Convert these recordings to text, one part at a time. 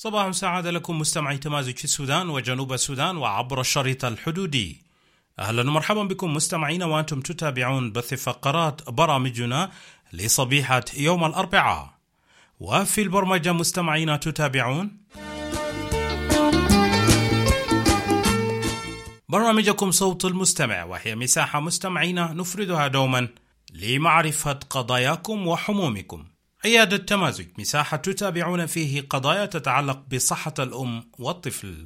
صباح سعادة لكم مستمعي تمازج في السودان وجنوب السودان وعبر الشريط الحدودي أهلا ومرحبا بكم مستمعين وأنتم تتابعون بث فقرات برامجنا لصبيحة يوم الأربعاء وفي البرمجة مستمعين تتابعون برامجكم صوت المستمع وهي مساحة مستمعين نفردها دوما لمعرفة قضاياكم وحمومكم عيادة تمازج مساحة تتابعون فيه قضايا تتعلق بصحة الأم والطفل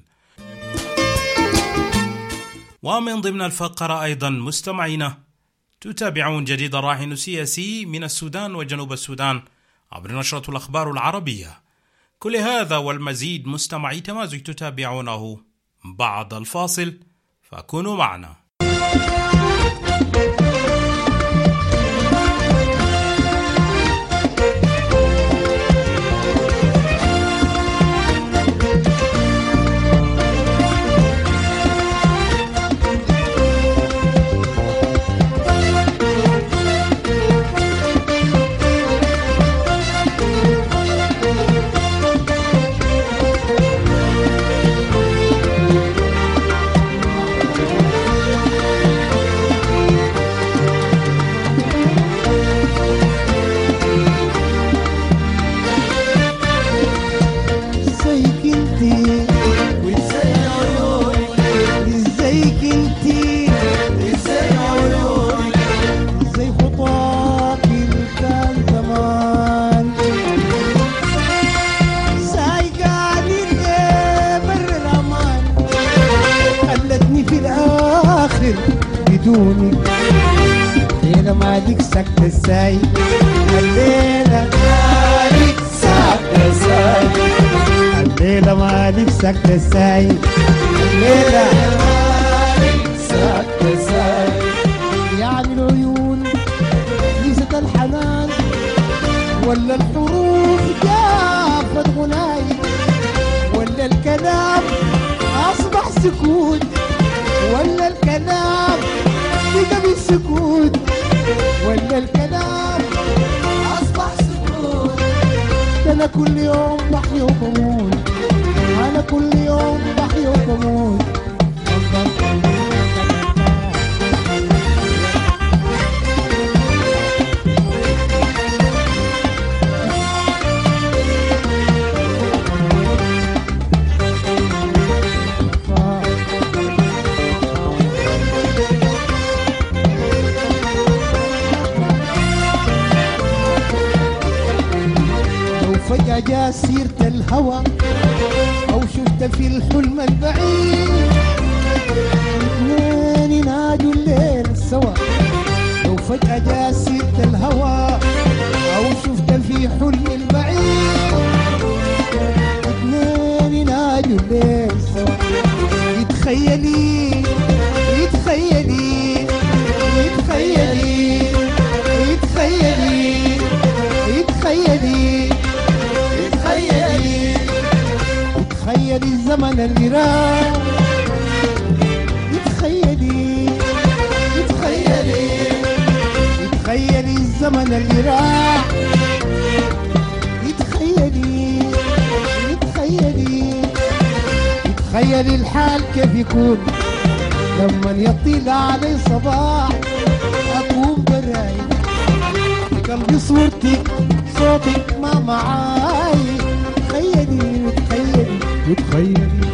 ومن ضمن الفقرة أيضا مستمعينا تتابعون جديد الراهن السياسي من السودان وجنوب السودان عبر نشرة الأخبار العربية كل هذا والمزيد مستمعي تمازج تتابعونه بعد الفاصل فكونوا معنا ازيك انتي وازاي عيونك ازيك انتي ازاي عيونك ازاي خطاك اللي كان زمان سايقاني بر الامان خلتني في الاخر بدونك الليلة مالك سكت الساي الليلة مالك سكت الساي الليلة مالك سكت الساي الليلة مالك سكت الساي يعني العيون ليست الحنان ولا الحروف جافت غناي ولا الكلام أصبح سكوت ولا الكلام بقى بالسكوت ولا الكلام أصبح سكوت ده أنا كل يوم بحيا وبموت أنا كل يوم بحيا وبموت لو فجأة جاء سيرة الهوى أو شفت في الحلم البعيد اثنين ينادوا الليل سوا لو فجأة جاء سيرة الهوى أو شفت في حلم البعيد اثنين ينادوا الليل سوا يتخيلي يتخيلي يتخيلي يتخيلي يتخيلي يتخيلي يتخيلي الزمن اللي راح يتخيلي يتخيلي يتخيلي الزمن اللي راح يتخيلي يتخيلي يتخيلي الحال كيف يكون لما يطيل علي صباح اكون براي قلبي صورتك صوتك ما معاي تخيلي تخيلي تخيلي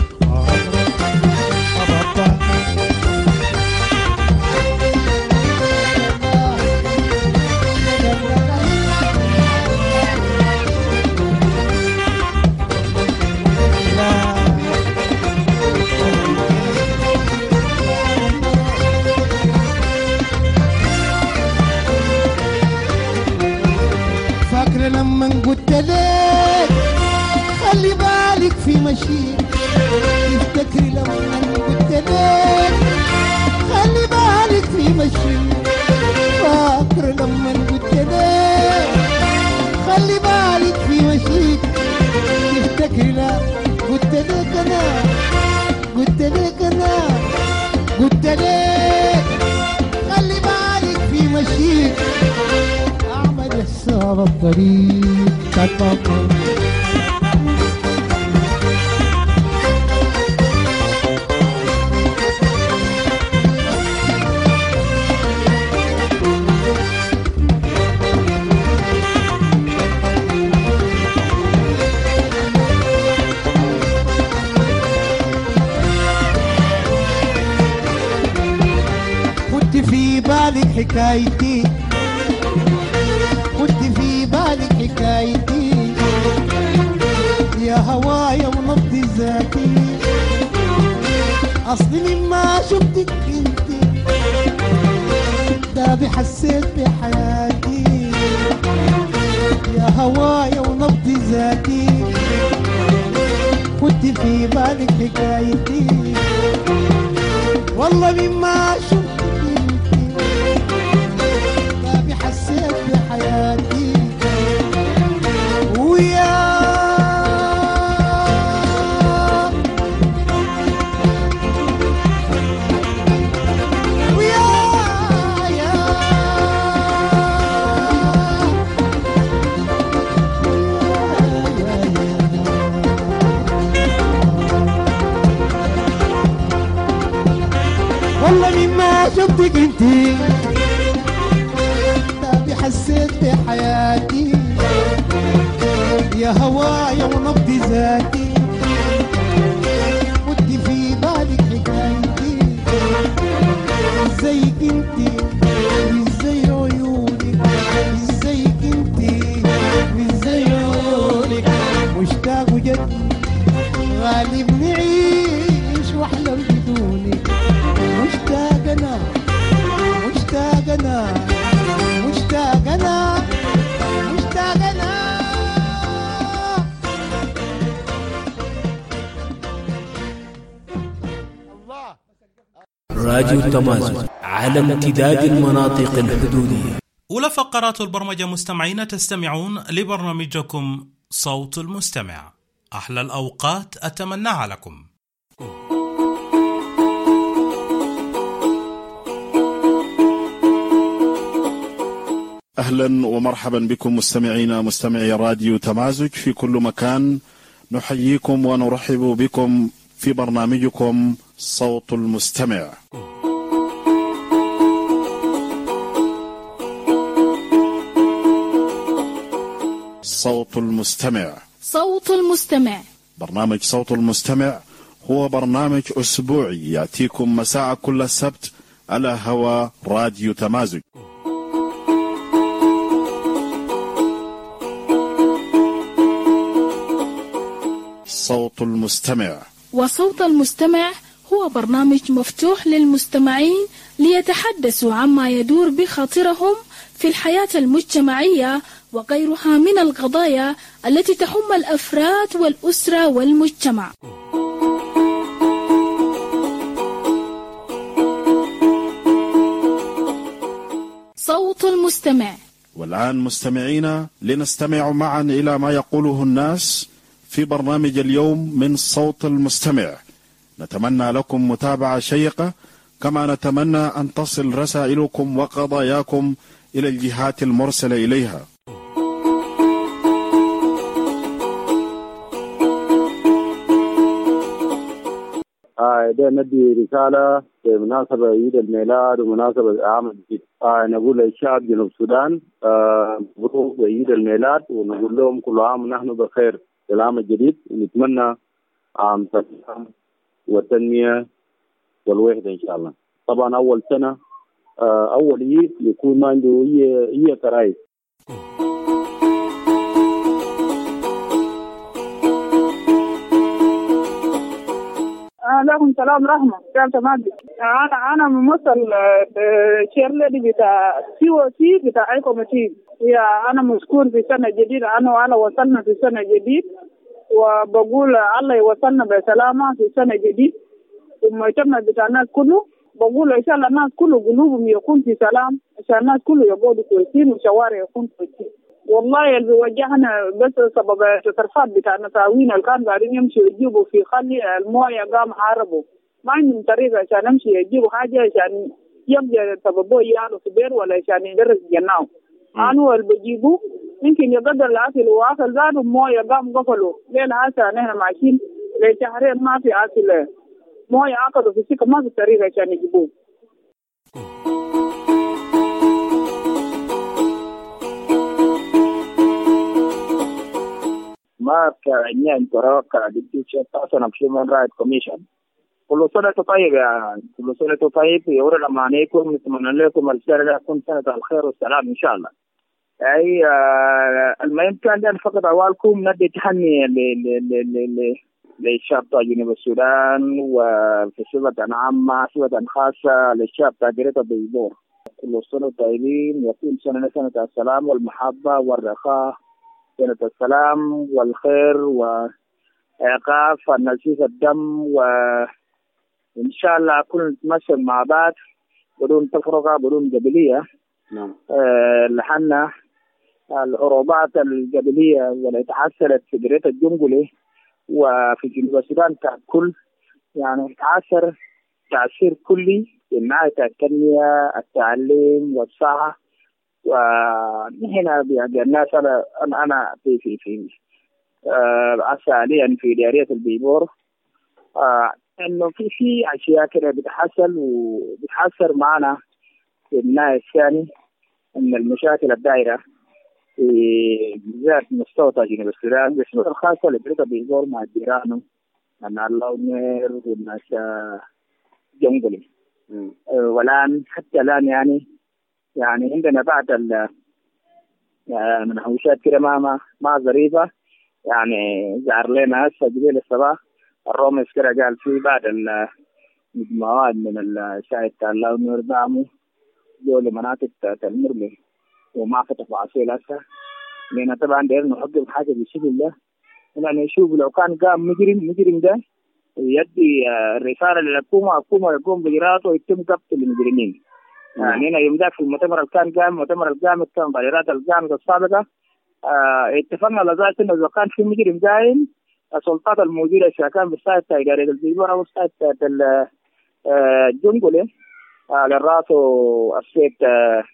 فاكرة لما قلت لك خلي بالك في مشيك تفتكري لما قلت لك خلي بالك في مشيك فاكرة لما قلت لك خلي بالك في مشيك تفتكري لا قلت لك انا قلت لك انا قلت لك خلي بالك في مشيك اعمل حساب الطريق تتبطل حكايتي كنت في بالك حكايتي يا هوايا ونبض ذاتي اصلي لما شفتك انت ده حسيت بحياتي يا هوايا ونبض ذاتي كنت في بالك حكايتي والله مما شفتك انت ده حسيت بحياتي ويا ويا يا والله مما شفتك انتي تابي حسيت بحياتي يا هوايا ونبض ذاتي كنت في بالك حكايتي ازيك انتي ازاي عيونك ازيك انتي ازاي عيونك مشتاق جد غالب نعيش واحلم بدونك مشتاق انا مشتاق انا مشتاق انا مشتاق انا راديو تمازن على امتداد المناطق الحدودية أولى فقرات البرمجة مستمعين تستمعون لبرنامجكم صوت المستمع أحلى الأوقات أتمناها لكم اهلا ومرحبا بكم مستمعينا مستمعي راديو تمازج في كل مكان نحييكم ونرحب بكم في برنامجكم صوت المستمع صوت المستمع صوت المستمع برنامج صوت المستمع هو برنامج اسبوعي ياتيكم مساء كل سبت على هوا راديو تمازج صوت المستمع وصوت المستمع هو برنامج مفتوح للمستمعين ليتحدثوا عما يدور بخاطرهم في الحياة المجتمعية وغيرها من القضايا التي تهم الأفراد والأسرة والمجتمع صوت المستمع والآن مستمعينا لنستمع معا إلى ما يقوله الناس في برنامج اليوم من صوت المستمع نتمنى لكم متابعة شيقة كما نتمنى أن تصل رسائلكم وقضاياكم إلى الجهات المرسلة إليها آه ده ندي رسالة بمناسبة عيد الميلاد ومناسبة العام الجديد آه نقول للشعب جنوب السودان آه مبروك عيد الميلاد ونقول لهم كل عام ونحن بخير في العام الجديد ونتمنى عام سلام والتنمية والوحدة إن شاء الله طبعا أول سنة آه أول عيد يكون ما عنده هي هي كرايس آه لهم سلام رحمة كيف تمام أنا أنا ممثل شير ليدي بتاع سي او سي بتاع اي كوميتي يا أنا مشكور في سنة جديدة أنا وأنا وصلنا في سنة جديد وبقول الله يوصلنا بسلامة في سنة جديد والمجتمع بتاع الناس كله بقول إن شاء الله الناس كله قلوبهم يكون في سلام عشان الناس كله يقعدوا كويسين والشوارع يكون كويسين والله اللي وجهنا بس سبب التصرفات بتاع النساوين اللي كانوا قاعدين يمشوا يجيبوا في خلي المويه قام حاربوا ما عندهم طريقه عشان يمشي يجيبوا حاجه عشان يبقى سببوا يالو في بير ولا عشان يدرس جناو أنا اللي بجيبوا يمكن يقدر الأكل وأكل ذاته مويه قام قفلوا ليل هسه نحن ماشيين لشهرين ما في أكل مويه أخذوا في سكة ما في طريقة عشان يجيبوه Mark uh, Nyan Toroka, the Deputy Chairperson of Human Rights Commission. كل سنة طيب يا كل سنة طيب يوري عليكم نتمنى لكم السنة تكون سنة الخير والسلام إن شاء الله أي آه المهم كان لأن فقط أولكم ندي تهني ل- ل- ل- ل- ل- للشعب بتاع جنوب السودان وفي صفة عامة صفة خاصة للشعب بتاع جريتا بيبور كل سنة طيبين يكون سنة سنة السلام والمحبة والرخاء سنة السلام والخير وإيقاف نزيف الدم وإن شاء الله كل نتمشى مع بعض بدون تفرقة بدون قبلية نعم آه، لحنا العروبات القبلية والتي تحصلت في قرية الجنقلي وفي جنوب السودان ككل يعني تأثر تأثير كلي من ناحية التنمية التعليم والصحة ونحن يعني الناس أنا أنا أنا في في في آه، حاليا في دائرية البيبور آه، إنه في في أشياء كده بتحصل وبتحصل معنا في النهاية الثاني ان المشاكل الدائره في بالذات مستوى جنوب السودان بصفه الخاصه لبريطا بيزور مع جيرانه مع اللونير والناس آه، جنقلي مم. آه، والان حتى الان يعني يعني عندنا بعض ال آه، منحوشات كده ما ما ما ظريفه يعني ظهر لنا هسه قبيل الصباح الرومس كده قال في بعض المجموعات من الشاي بتاع اللونير دعموا جو لمناطق بتاعت المرمي وما في تفاصيل هسه لان طبعا داير نحقق حاجه بالشكل ده يعني نشوف لو كان قام مجرم مجرم ده يدي آه، الرساله للحكومه الحكومه يقوم باجراءاته ويتم ضبط المجرمين يعني هنا يوم ذاك في المؤتمر اللي كان قام المؤتمر الجامد كان بإرادة الجامد السابقة آه اتفقنا على ذلك انه اذا كان في مجرم قايم السلطات الموجوده سواء كان بالساعه بتاع اداره الزيبور او الساعه بتاعت ال- آه، الجنقله آه للراسو السيد آه،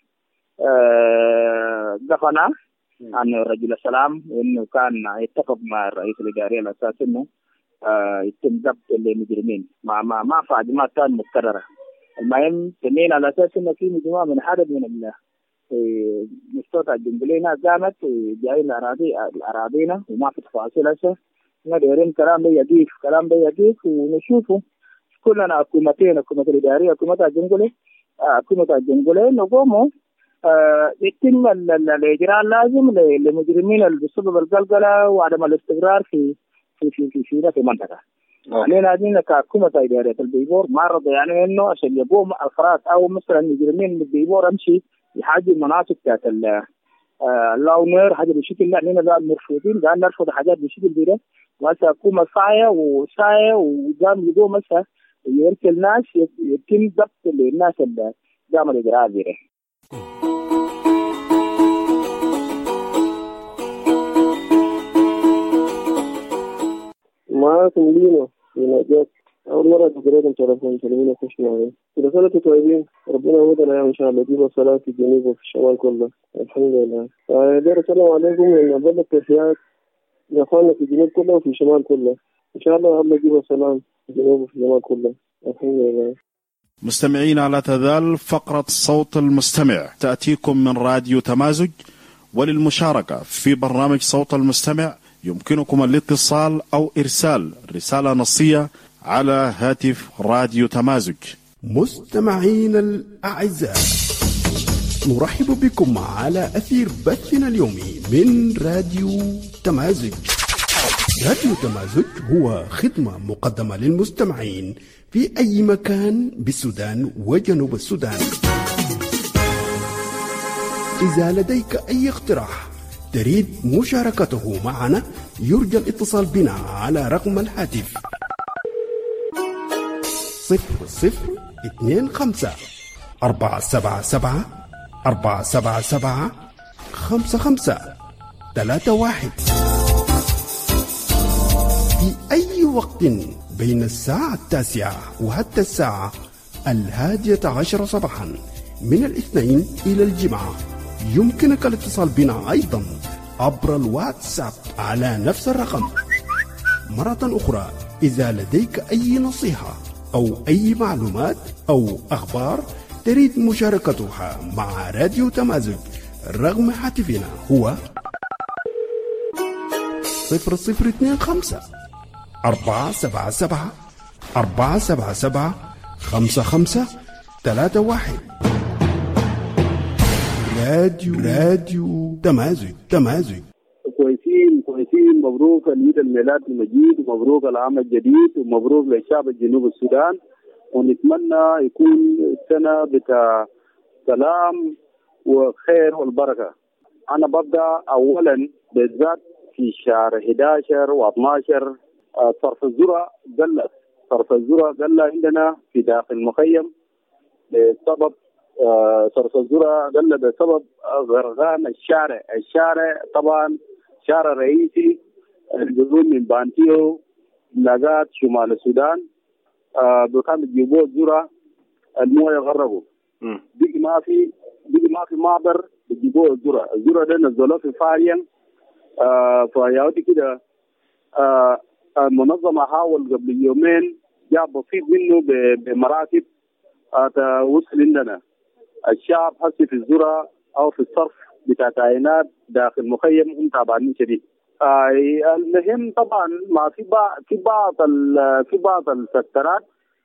آه، قفنا عن رجل السلام وانه كان يتفق مع الرئيس الاداري على اساس انه آه، يتم ضبط المجرمين ما ما ما في عزمات كان متكرره المهم سمينا على اساس انه في مجموعه من عدد من ال في مستوى الجنبلين قامت وجايين الاراضي الاراضينا وما في تفاصيل هسه احنا دايرين كلام ده يقيف كلام ده يقيف ونشوفه كلنا حكومتين حكومه الاداريه حكومه الجنجولي حكومه الجنجولي نقوموا آه، يتم ال- ال- الاجراء اللازم ل- للمجرمين اللي بسبب القلقله وعدم الاستقرار في في في في في, في المنطقه. يعني لازم كحكومه اداريه البيبور ما رضى يعني انه عشان يقوم افراد او مثلا مجرمين من البيبور امشي يحاجي المناطق بتاعت ال- آه، اللونير حاجه بالشكل ده احنا لا مرفوضين قال نرفض حاجات بالشكل ده وهسه حكومه سايه وسايه وقام يقوم هسه يرسل ناس يت- يتم ضبط للناس اللي قاموا الاجراءات دي معاكم لينا في نجاة أول مرة تقريبا تلفون تلفون يخش معي كل سنة وانتم طيبين ربنا يودنا يا إن شاء الله جيب الصلاة في الجنوب وفي الشمال كله الحمد لله آه، داير السلام عليكم من أبلغ تحيات لإخواننا في الجنوب كله وفي الشمال كله إن شاء الله الله يجيب السلام في الجنوب وفي الشمال كله الحمد لله مستمعينا لا تزال فقرة صوت المستمع تأتيكم من راديو تمازج وللمشاركة في برنامج صوت المستمع يمكنكم الاتصال أو إرسال رسالة نصية على هاتف راديو تمازج مستمعينا الأعزاء نرحب بكم على أثير بثنا اليومي من راديو تمازج راديو تمازج هو خدمة مقدمة للمستمعين في أي مكان بالسودان وجنوب السودان إذا لديك أي اقتراح تريد مشاركته معنا يرجى الاتصال بنا على رقم الهاتف صفر صفر اثنين خمسة أربعة سبعة سبعة أربعة سبعة سبعة خمسة خمسة ثلاثة واحد في أي وقت بين الساعة التاسعة وحتى الساعة الهادية عشر صباحا من الاثنين إلى الجمعة يمكنك الاتصال بنا أيضا عبر الواتساب على نفس الرقم مرة أخرى إذا لديك أي نصيحة أو أي معلومات أو أخبار تريد مشاركتها مع راديو تمازج رقم هاتفنا هو صفر صفر اثنين خمسة أربعة سبعة سبعة أربعة سبعة سبعة خمسة خمسة ثلاثة واحد راديو راديو تمازج تمازج كويسين كويسين مبروك العيد الميلاد المجيد ومبروك العام الجديد ومبروك لشعب جنوب السودان ونتمنى يكون سنة بتاع سلام وخير والبركة أنا ببدأ أولا بالذات في شهر 11 و12 صرف الذرة قلت صرف الذرة قل عندنا في داخل المخيم بسبب آه، صرف الذرة قل بسبب غرغان الشارع الشارع طبعا شارع رئيسي الجنوب من بانتيو لاقات شمال السودان آه كانوا بيجيبوا الذرة المويه يغرقوا بيجي ما في بيجي ما في معبر بيجيبوا الذرة الذرة ده نزلوه في فاريان آه فياودي كده آه المنظمة حاول قبل يومين جاء بسيط منه ب- بمراكب آه وصل عندنا الشعب هسه في الذرة أو في الصرف بتاع تعيينات داخل مخيم هم تعبانين شديد آه المهم طبعا ما في بعض في بعض ال- في بعض السكترات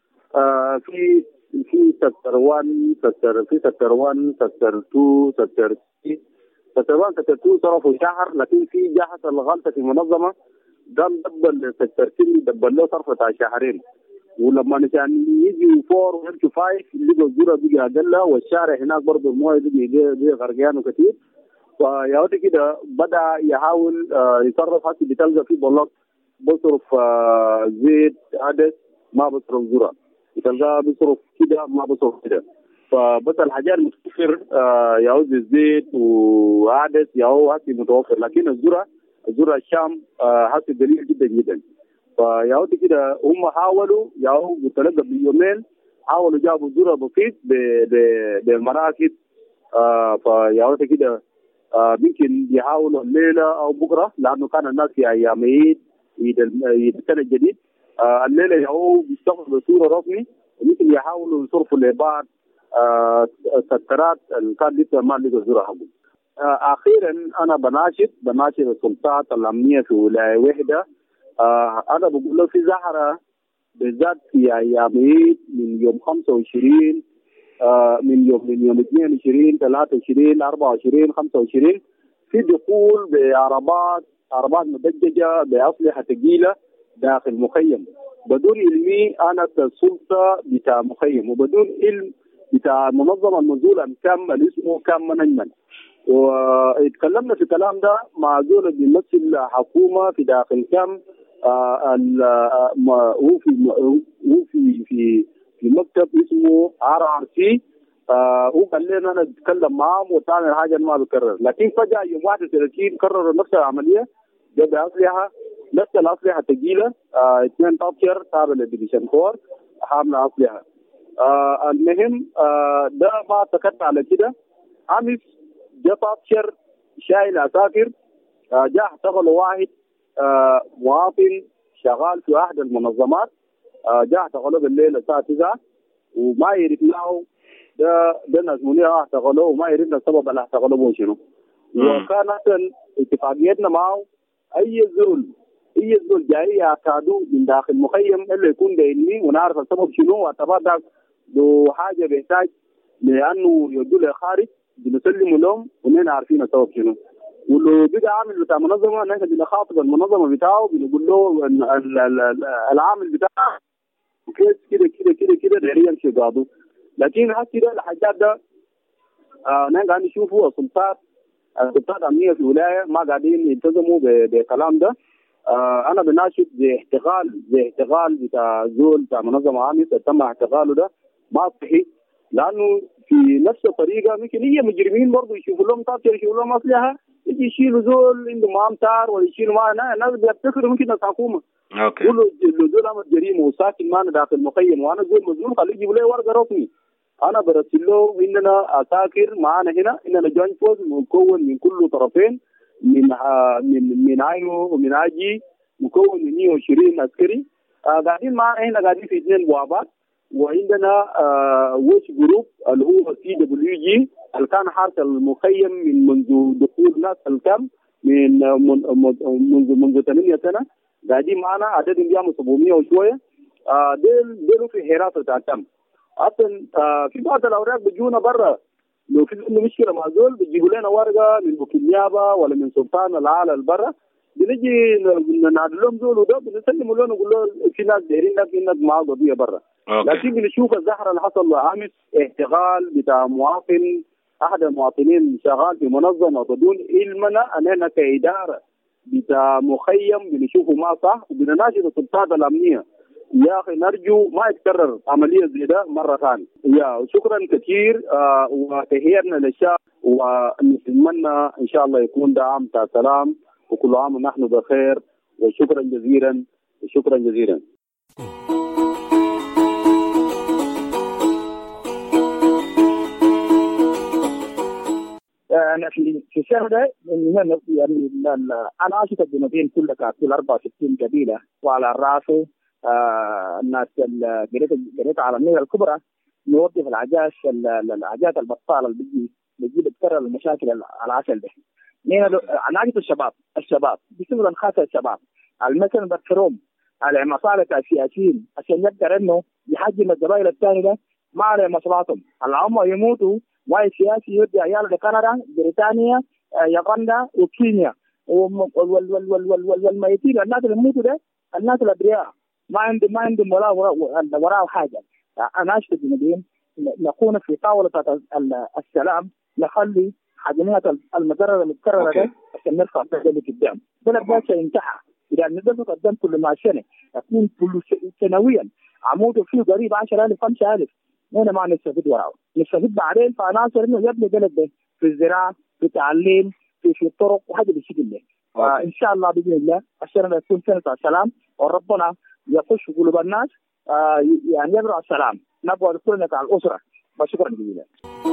آه في في سكتر 1 سكتر في سكتر 1 سكتر 2 سكتر 3 سكتر 1 سكتر 2 صرفوا شهر لكن في جهة الغلطة في المنظمة قام دبل سكتر 3 دبل له صرف بتاع شهرين ولما كان يجي فور ويمشي فايف لقوا الذرة بقى اقل والشارع هناك برضه المويه بقي بقي- بقي غرقان وكثير فيا كده بدا يحاول آه، يتصرف حتى بتلقى في بلوك بصرف آه، زيت عدس ما بصرف ذره بتلقاه بصرف كده ما بصرف كده فبس الحاجات متوفر آه، يا هو الزيت وعدس يا هو هسي متوفر لكن الذره الذره الشام آه، هسي قليل جدا جدا فيا هو كده هم حاولوا يا هو قلت لك قبل يومين حاولوا جابوا ذره بسيط ب- ب- بالمراكب آه فيا هو كده آه يمكن يحاولوا الليله او بكره لانه كان الناس في ايام عيد عيد الم- عيد السنه الجديد آه الليله يهو بيشتغلوا بصوره رسمي ويمكن يحاولوا يصرفوا لبعض آه سكرات اللي كان لسه ما لقوا زورة حقهم. آه اخيرا انا بناشد بناشد السلطات الامنيه في ولايه واحده آه انا بقول له في زهره بالذات في ايام عيد من يوم 25 آه من يوم من يوم 22 23 24 25 في دخول بعربات عربات مدججه باسلحه ثقيله داخل مخيم بدون علمي انا كسلطه بتاع مخيم وبدون علم بتاع المنظمه المنزول كم اللي اسمه كم منجمن واتكلمنا في الكلام ده مع زول بيمثل حكومه في داخل كم آه ال- آه، ما- هو في هو في في في مكتب اسمه ار ار سي هو قال لنا انا اتكلم معاهم وتعمل حاجه ما بكرر لكن فجاه يوم 31 كرروا نفس العمليه جاب اسلحه نفس الاسلحه الثقيله آه اثنين تابشر تابع لديفيشن كور حامله اسلحه آه المهم آه ده ما سكت على كده امس جاء تابشر شايل عساكر آه جاء احتفل واحد آه مواطن شغال في احد المنظمات آه جاء احتفلوا بالليل الساعه 9 وما يعرفناه ده ده ناس منيها احتفلوا وما يعرفنا السبب اللي احتفلوا به شنو وكان اصلا اتفاقيتنا معه اي زول اي زول جاي يعتادوا من داخل مخيم الا يكون دايني ونعرف السبب شنو واعتبار لو حاجه بيحتاج لانه يودوا له خارج بنسلمه لهم ونحن عارفين السبب شنو ولو بقى عامل بتاع منظمه نحن بنخاطب المنظمه بتاعه بنقول له إن ال- ال- ال- العامل بتاعه كيس كده كده كده كده دايرين يمشي قاضوا لكن هسه ده الحاجات ده آه نحن قاعدين نشوفوا السلطات السلطات الامنيه في الولايه ما قاعدين يلتزموا ب- بالكلام ده آه انا بناشد زي احتغال زي احتغال بتاع زول بتاع منظمه عامس تم احتغاله ده ما صحي لانه في نفس الطريقه ممكن هي مجرمين برضه يشوفوا لهم طاقه يشوفوا لهم اسلحه يجي يشيلوا زول عنده معاه امتار ولا يشيلوا معاه نا- ناس بيفتكروا ممكن ناس حكومه اوكي يقولوا لو زول عمل جريمه وساكن معنا داخل المخيم وانا زول مظلوم خليه يجيبوا لي ورقه رسمي انا برسل له اننا عساكر معانا هنا اننا جوينت فورس مكون من كل طرفين من آه من من عينو ومن عجي مكون من 120 عسكري آه قاعدين معانا هنا قاعدين في اثنين بوابات وعندنا آه وش جروب اللي هو سي دبليو جي اللي كان حارس المخيم من منذ دخول ناس الكم من من- منذ منذ 8 سنه قاعدين معنا عددهم بيعمل 700 وشويه آه ديل ديلوا في حراسه التم اصلا آه في بعض الاوراق بيجونا برا لو في عنده مشكله مع زول بيجيبوا لنا ورقه من وكيل نيابه ولا من سلطان الاعلى البرا بنجي نعدل لهم زول وده بنسلم له نقول له في ناس دايرين لك انك معاه قضيه برا لكن بنشوف الزحره اللي حصل امس احتغال بتاع مواطن احد المواطنين شغال في منظمه بدون علمنا اننا كاداره بتاع مخيم بنشوفه ما صح وبنناشد السلطات الامنيه يا اخي نرجو ما يتكرر عمليه زي ده مره ثانيه يا شكرا كثير آه وتهيئنا للشعب ونتمنى ان شاء الله يكون ده عام بتاع سلام وكل عام ونحن بخير وشكرا جزيلا شكرا جزيلا انا في في الشهر ده يعني يعني انا عاشت الجنوبين كلها كانت في 64 قبيله وعلى راسه آه الناس قريت قريت العالميه الكبرى نوظف العجاش العجات البطاله اللي بيجي بيجي بتكرر المشاكل العسل ده نحن عناقة الشباب الشباب بسبب خاصة الشباب مثلا بكروم على مصالح السياسيين عشان يقدر انه يحجم القبائل الثانيه ده ما على مصلحتهم العمى يموتوا واي سياسي يودي عياله لكندا بريطانيا يوغندا وكينيا والميتين الناس اللي يموتوا ده الناس الابرياء ما عندهم ما عندهم ولا وراء حاجه انا اشتكي الجنوبيين نكون في طاوله السلام نخلي حجميات المضرر المتكرره ده عشان نرفع الدم قدام بلد باشا ينتهى اذا ندفق الدم كل ما سنه يكون كل سنويا عموده فيه قريب 10000 5000 هنا ما نستفيد وراه نستفيد بعدين في عناصر انه يبني بلد ده في الزراعه في التعليم في في الطرق وهذا بالشكل ده فان شاء الله باذن الله عشان تكون سنه السلام وربنا يخش قلوب الناس آه يعني يزرع السلام نبغى كلنا على الاسره فشكرا جزيلا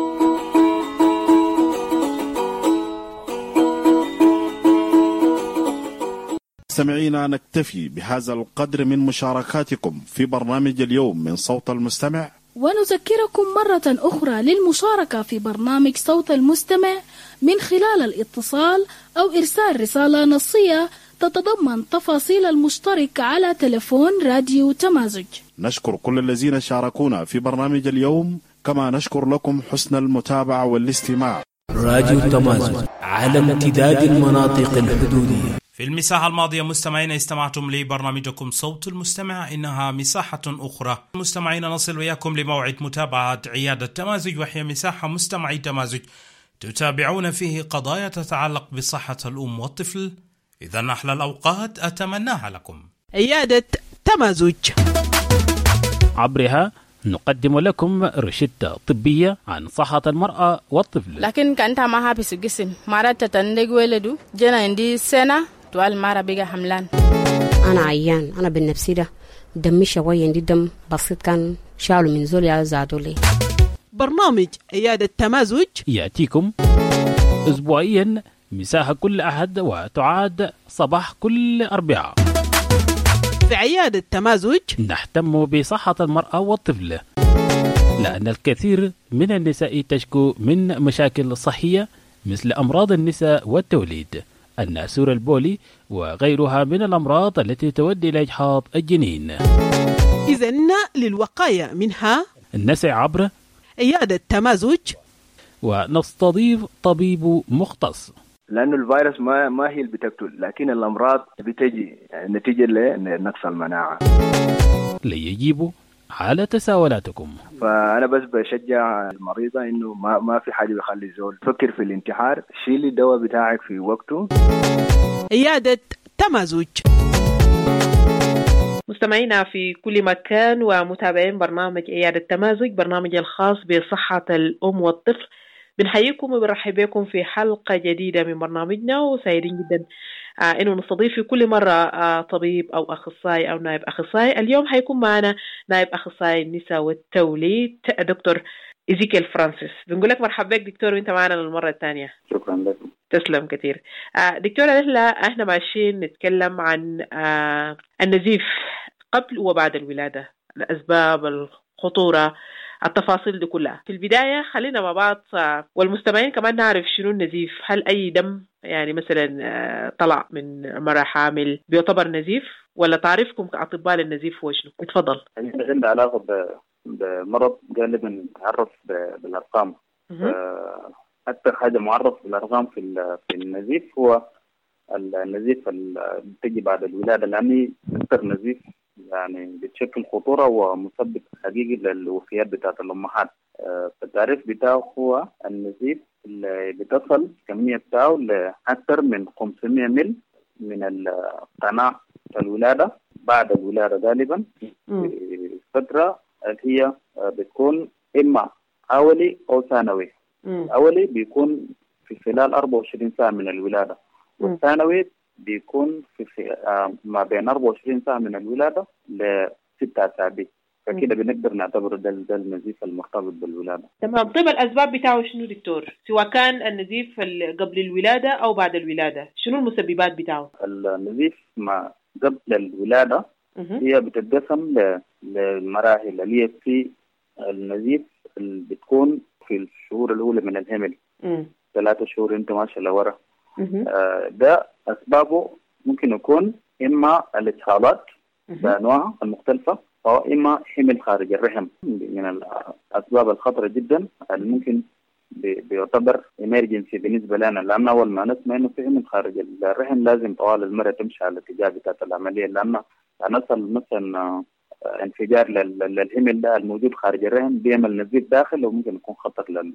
مستمعينا نكتفي بهذا القدر من مشاركاتكم في برنامج اليوم من صوت المستمع ونذكركم مرة أخرى للمشاركة في برنامج صوت المستمع من خلال الاتصال أو إرسال رسالة نصية تتضمن تفاصيل المشترك على تلفون راديو تمازج نشكر كل الذين شاركونا في برنامج اليوم كما نشكر لكم حسن المتابعة والاستماع راديو تمازج على امتداد المناطق الحدودية في المساحة الماضية مستمعين استمعتم لبرنامجكم صوت المستمع إنها مساحة أخرى مستمعين نصل وياكم لموعد متابعة عيادة تمازج وهي مساحة مستمعي تمازج تتابعون فيه قضايا تتعلق بصحة الأم والطفل إذا أحلى الأوقات أتمناها لكم عيادة تمازج عبرها نقدم لكم روشتة طبية عن صحة المرأة والطفل لكن كانت ما حابس الجسم مرات تتندق ولدو جنا عندي سنة توال مرة بيجا حملان أنا عيان أنا بالنفسي ده دمي شوية عندي دم بسيط كان شالوا من زولي زادوا لي برنامج عيادة تمازج يأتيكم أسبوعيا مساحة كل أحد وتعاد صباح كل أربعاء في عيادة تمازج نهتم بصحة المرأة والطفل لأن الكثير من النساء تشكو من مشاكل صحية مثل أمراض النساء والتوليد الناسور البولي وغيرها من الأمراض التي تؤدي إلى إجحاض الجنين إذا للوقاية منها نسع عبر عيادة تمازج ونستضيف طبيب مختص لانه الفيروس ما ما هي اللي بتقتل لكن الامراض بتجي نتيجه لنقص المناعه ليجيبوا على تساؤلاتكم فانا بس بشجع المريضه انه ما ما في حاجه بيخلي الزول تفكر في الانتحار شيلي الدواء بتاعك في وقته عياده تمازج مستمعينا في كل مكان ومتابعين برنامج عيادة تمازج برنامج الخاص بصحة الأم والطفل بنحييكم وبنرحب بكم في حلقة جديدة من برنامجنا وسعيدين جدا آه انه نستضيف في كل مرة آه طبيب او اخصائي او نائب اخصائي اليوم حيكون معنا نائب اخصائي النساء والتوليد دكتور ايزيكيل فرانسيس بنقول لك مرحبا بك دكتور وانت معنا للمرة الثانية شكرا لكم تسلم كثير آه دكتورة نهلة احنا ماشيين نتكلم عن آه النزيف قبل وبعد الولادة الأسباب الخطورة التفاصيل دي كلها في البداية خلينا مع بعض والمستمعين كمان نعرف شنو النزيف هل أي دم يعني مثلا آه، طلع من مرة حامل بيعتبر نزيف ولا تعريفكم كأطباء للنزيف هو شنو؟ اتفضل عنده علاقه ب- بمرض غالبا تعرف ب- بالارقام آه، اكثر حاجه معرف بالارقام في ال- في النزيف هو ال- النزيف اللي بتجي بعد الولاده لانه اكثر نزيف يعني بتشكل خطوره ومسبب حقيقي للوفيات بتاعت الامهات آه، فالتعريف بتاعه هو النزيف اللي بتصل الكميه بتاعه لاكثر من 500 مل من ال- قناع الولاده بعد الولاده غالبا في فتره اللي هي آه، بتكون اما اولي او ثانوي الاولي بيكون في خلال 24 ساعه من الولاده والثانوي بيكون في في- آه، ما بين 24 ساعه من الولاده لستة اسابيع فكده بنقدر نعتبر ده ده النزيف المرتبط بالولاده تمام طيب الأسباب بتاعه شنو دكتور؟ سواء كان النزيف ال- قبل الولادة أو بعد الولادة شنو المسببات بتاعه؟ النزيف ما قبل الولاده هي بتتقسم ل- لمراحل اللي هي في النزيف اللي بتكون في الشهور الاولى من الحمل مم. ثلاثة شهور انت ماشي لورا مهم. آه، ده اسبابه ممكن يكون اما الاجهاضات بانواعها المختلفه او اما حمل خارج الرحم من الاسباب الخطره جدا اللي ممكن بي- بيعتبر امرجنسي بالنسبه لنا لان اول ما نسمع انه في حمل خارج الرحم لازم طوال المراه تمشي على الاتجاه بتاعت العمليه لان نصل مثلا آه، انفجار لل- للحمل ده الموجود خارج الرحم بيعمل نزيف داخل وممكن يكون خطر لل-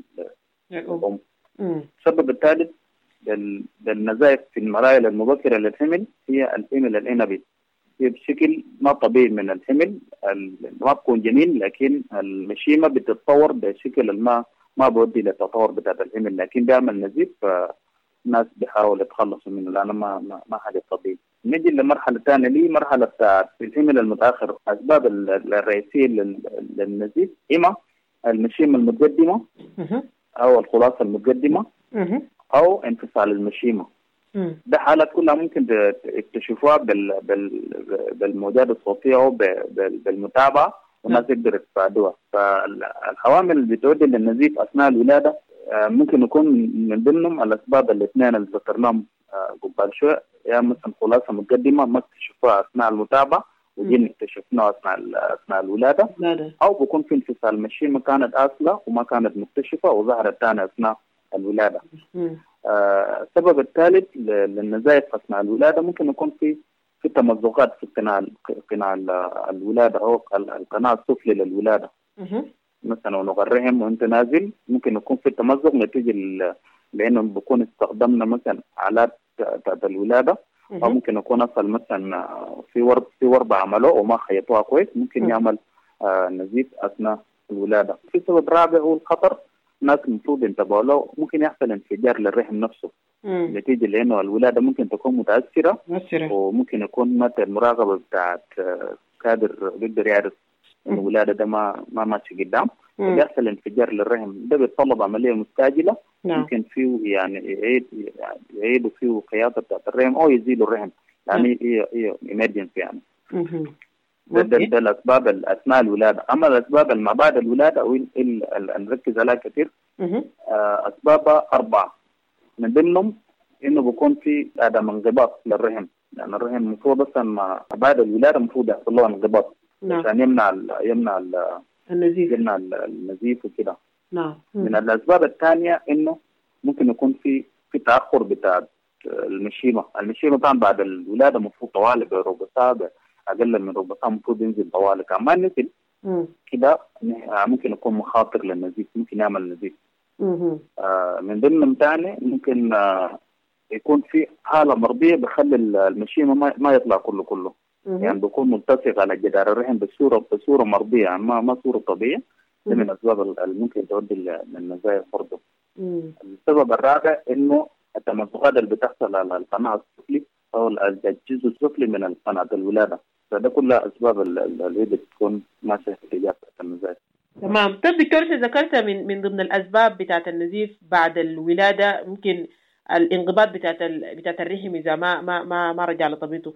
للام مم. السبب الثالث لل- للنزائف في المراحل المبكرة للحمل هي الحمل العنبي هي بشكل ما طبيعي من الحمل ال- ما بكون جميل لكن المشيمة بتتطور بشكل ما ما بودي للتطور بتاع الحمل لكن بيعمل نزيف فالناس بيحاولوا يتخلصوا منه لأنه ما ما, ما حاجة طبيعي نجي للمرحلة الثانية اللي هي مرحلة بتاعت الحمل المتأخر أسباب ال- ال- الرئيسية لل- للنزيف إما المشيمة المتقدمة مهم. أو الخلاصة المتقدمة مهم. او انفصال المشيمه مم. ده حالات كلها ممكن ت- تكتشفوها بال... بال... بالموجات الصوتيه او ب... بال... بالمتابعه والناس يقدروا يتفادوها فالعوامل اللي بتؤدي للنزيف اثناء الولاده آه، ممكن يكون من ضمنهم الاسباب الاثنين اللي ذكرناهم آه، قبل شوي يا مثلا خلاصه مقدمه ما اكتشفوها اثناء المتابعه وجينا اكتشفناها اثناء ال- اثناء الولاده لا او بكون في انفصال مشيمه كانت اصله وما كانت مكتشفه وظهرت ثاني اثناء الولاده مم. آه، السبب الثالث ل- للنزائف اثناء الولاده ممكن يكون في في تمزقات في قناع قناع ال- الولاده او ال- القناع السفلي للولاده مهم. مثلا ونغ الرحم وانت نازل ممكن يكون في تمزق نتيجه ل- لانه بكون استخدمنا مثلا الات بتاعت الولاده او مهم. ممكن يكون اصل مثلا في ورب في وربه عملوه وما خيطوها كويس ممكن مم. يعمل آه، نزيف اثناء الولاده في سبب رابع هو الخطر الناس المفروض ينتبهوا له ممكن يحصل انفجار للرحم نفسه مم. نتيجه لانه الولاده ممكن تكون متاثره مؤثرة وممكن يكون مثلا المراقبه بتاعت آه، كادر بيقدر يعرف إن مم. الولاده ده ما ما ماشي قدام مم. بيحصل انفجار للرحم ده بيتطلب عمليه مستعجله نعم ممكن فيه يعني يعيد يعني يعيدوا فيه خياطه بتاعت الرحم او يزيلوا الرحم يعني هي هي ايمرجنسي يعني مهم. ده, ده, أوكي. ده الاسباب ال- اثناء الولاده اما الاسباب اللي ما بعد الولاده او ال- ال- ال- نركز عليها كثير مهم. آه، اسبابها اربعه من ضمنهم انه بيكون في عدم انضباط للرحم لان الرحم المفروض اصلا ما بعد الولاده المفروض يحصل له انضباط نعم عشان يمنع ال يمنع ال النزيف يمنع ال- النزيف وكده نعم من الاسباب الثانيه انه ممكن يكون في في تاخر بتاع المشيمه، المشيمه طبعا بعد الولاده المفروض طوالي بربع ساعه اقل من ربع ساعه المفروض ينزل طوالي كمان نزل مم. كده آه، ممكن يكون مخاطر للنزيف ممكن يعمل نزيف مهم. آه، من ضمنهم ثاني ممكن آه، يكون في حاله مرضيه بخلي المشيمه ما, ما يطلع كله كله مهم. يعني بيكون ملتصق على جدار الرحم بصوره بصوره مرضيه يعني ما ما صوره طبيعيه ده من مهم. الاسباب اللي ممكن تؤدي ل- للنزايف برضه مم. السبب الرابع انه التمزقات اللي بتحصل على القناع السفلي او ال- الجزء السفلي من قناه الولاده فده كلها اسباب ال- ال- اللي هي بتكون ماشيه في اتجاه النزايف تمام طيب دكتور انت ذكرت من من ضمن الاسباب بتاعت النزيف بعد الولاده ممكن الانقباض بتاعت ال... بتاعت الرحم اذا ما ما ما, ما رجع لطبيعته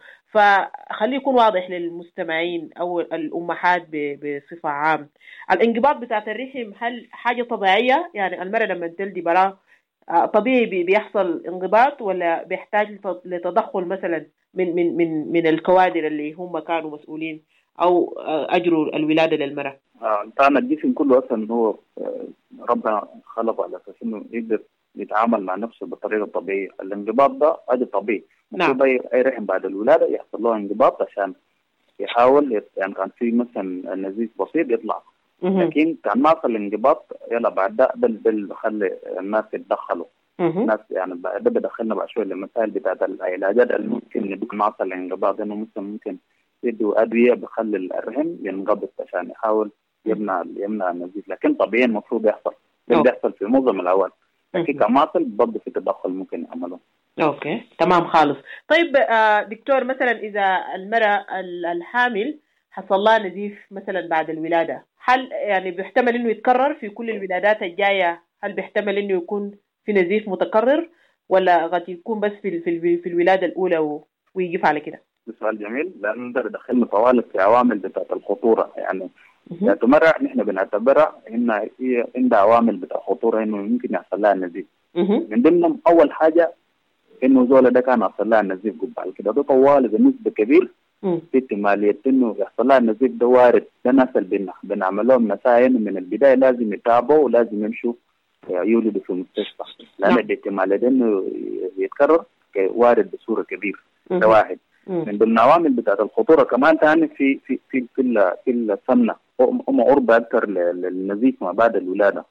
فخليه يكون واضح للمستمعين او الامهات ب... بصفه عام الانقباض بتاعت الرحم هل حاجه طبيعيه يعني المراه لما تلدي براه آه، طبيعي بي- بيحصل انضباط ولا بيحتاج لت- لتدخل مثلا من من من من الكوادر اللي هم كانوا مسؤولين او آه، اجروا الولاده للمراه آه، بتاعنا الجسم كله اصلا هو آه، ربنا خلقه على اساس انه يقدر يتعامل مع نفسه بطريقه طبيعيه، الانضباط ده هذا طبيعي، المفروض اي أي رحم بعد الولاده يحصل له انضباط عشان يحاول يت- يعني كان في مثلا نزيف بسيط يطلع لكن كان ما حصل انضباط يلا بعد ده ده ده اللي بخلي الناس يتدخلوا الناس يعني بعد ده بدخلنا بعد شويه للمسائل بتاعت العلاجات اللي ممكن يكون ما حصل انضباط انه مثلا ممكن يدوا ادويه بخلي الرحم ينقبض عشان يحاول يمنع يمنع النزيف لكن طبيعي المفروض يحصل ده اللي بيحصل في معظم الاوقات لكن كان ما حصل برضه في تدخل ممكن يعملوه اوكي تمام خالص طيب آه، دكتور مثلا اذا المراه ال- الحامل حصل لها نزيف مثلا بعد الولاده هل يعني بيحتمل انه يتكرر في كل الولادات الجايه هل بيحتمل انه يكون في نزيف متكرر ولا قد يكون بس في ال- في, ال- في الولاده الاولى و- ويقف على كده ده سؤال جميل لانه نقدر دخلنا طوالب في عوامل بتاعت الخطوره يعني ذات مرة نحن بنعتبرها انها هي عندها عوامل بتاع خطوره انه يمكن يحصل لها نزيف من ضمنهم اول حاجه انه زول ده كان يحصل لها نزيف قبل كده ده طوال بنسبه كبير في احتماليه انه يحصل لها نزيف ده وارد ده الناس اللي بن- بنعمل لهم نساين من البدايه لازم يتابعوا ولازم يمشوا يولدوا في المستشفى لان الاحتماليه ده انه يتكرر ك- وارد بصوره كبيره ده واحد من ضمن العوامل بتاعت الخطوره كمان ثاني في في في في, ال- في السمنه هم هم قرب اكثر للنزيف ما بعد الولاده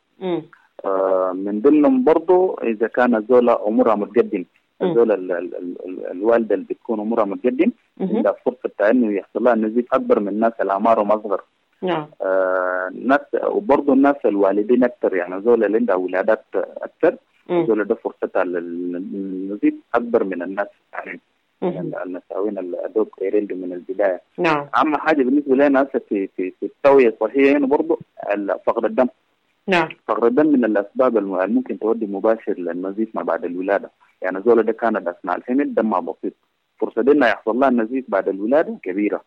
آه، من ضمنهم برضه اذا كان الزوله عمرها متقدم الزوله ال- ال- ال- ال- الوالده اللي بتكون عمرها متقدم عندها فرصه بتاع انه يحصل لها نزيف اكبر من الناس اللي اعمارهم اصغر نعم آه، الناس وبرضه الناس الوالدين اكثر يعني زول اللي عندها ولادات اكثر زول ده فرصتها للنزيف اكبر من الناس يعني يعني النساوين الادوك ايريلدي من البدايه نعم اهم حاجه بالنسبه لنا هسه في في في التوعيه الصحيه هنا برضه ال- فقر الدم نعم فقر الدم من الاسباب الم- الممكن تودي مباشر للنزيف ما بعد الولاده يعني زول ده كانت اثناء الحمل دمها بسيط فرصه دي انها يحصل لها النزيف بعد الولاده كبيره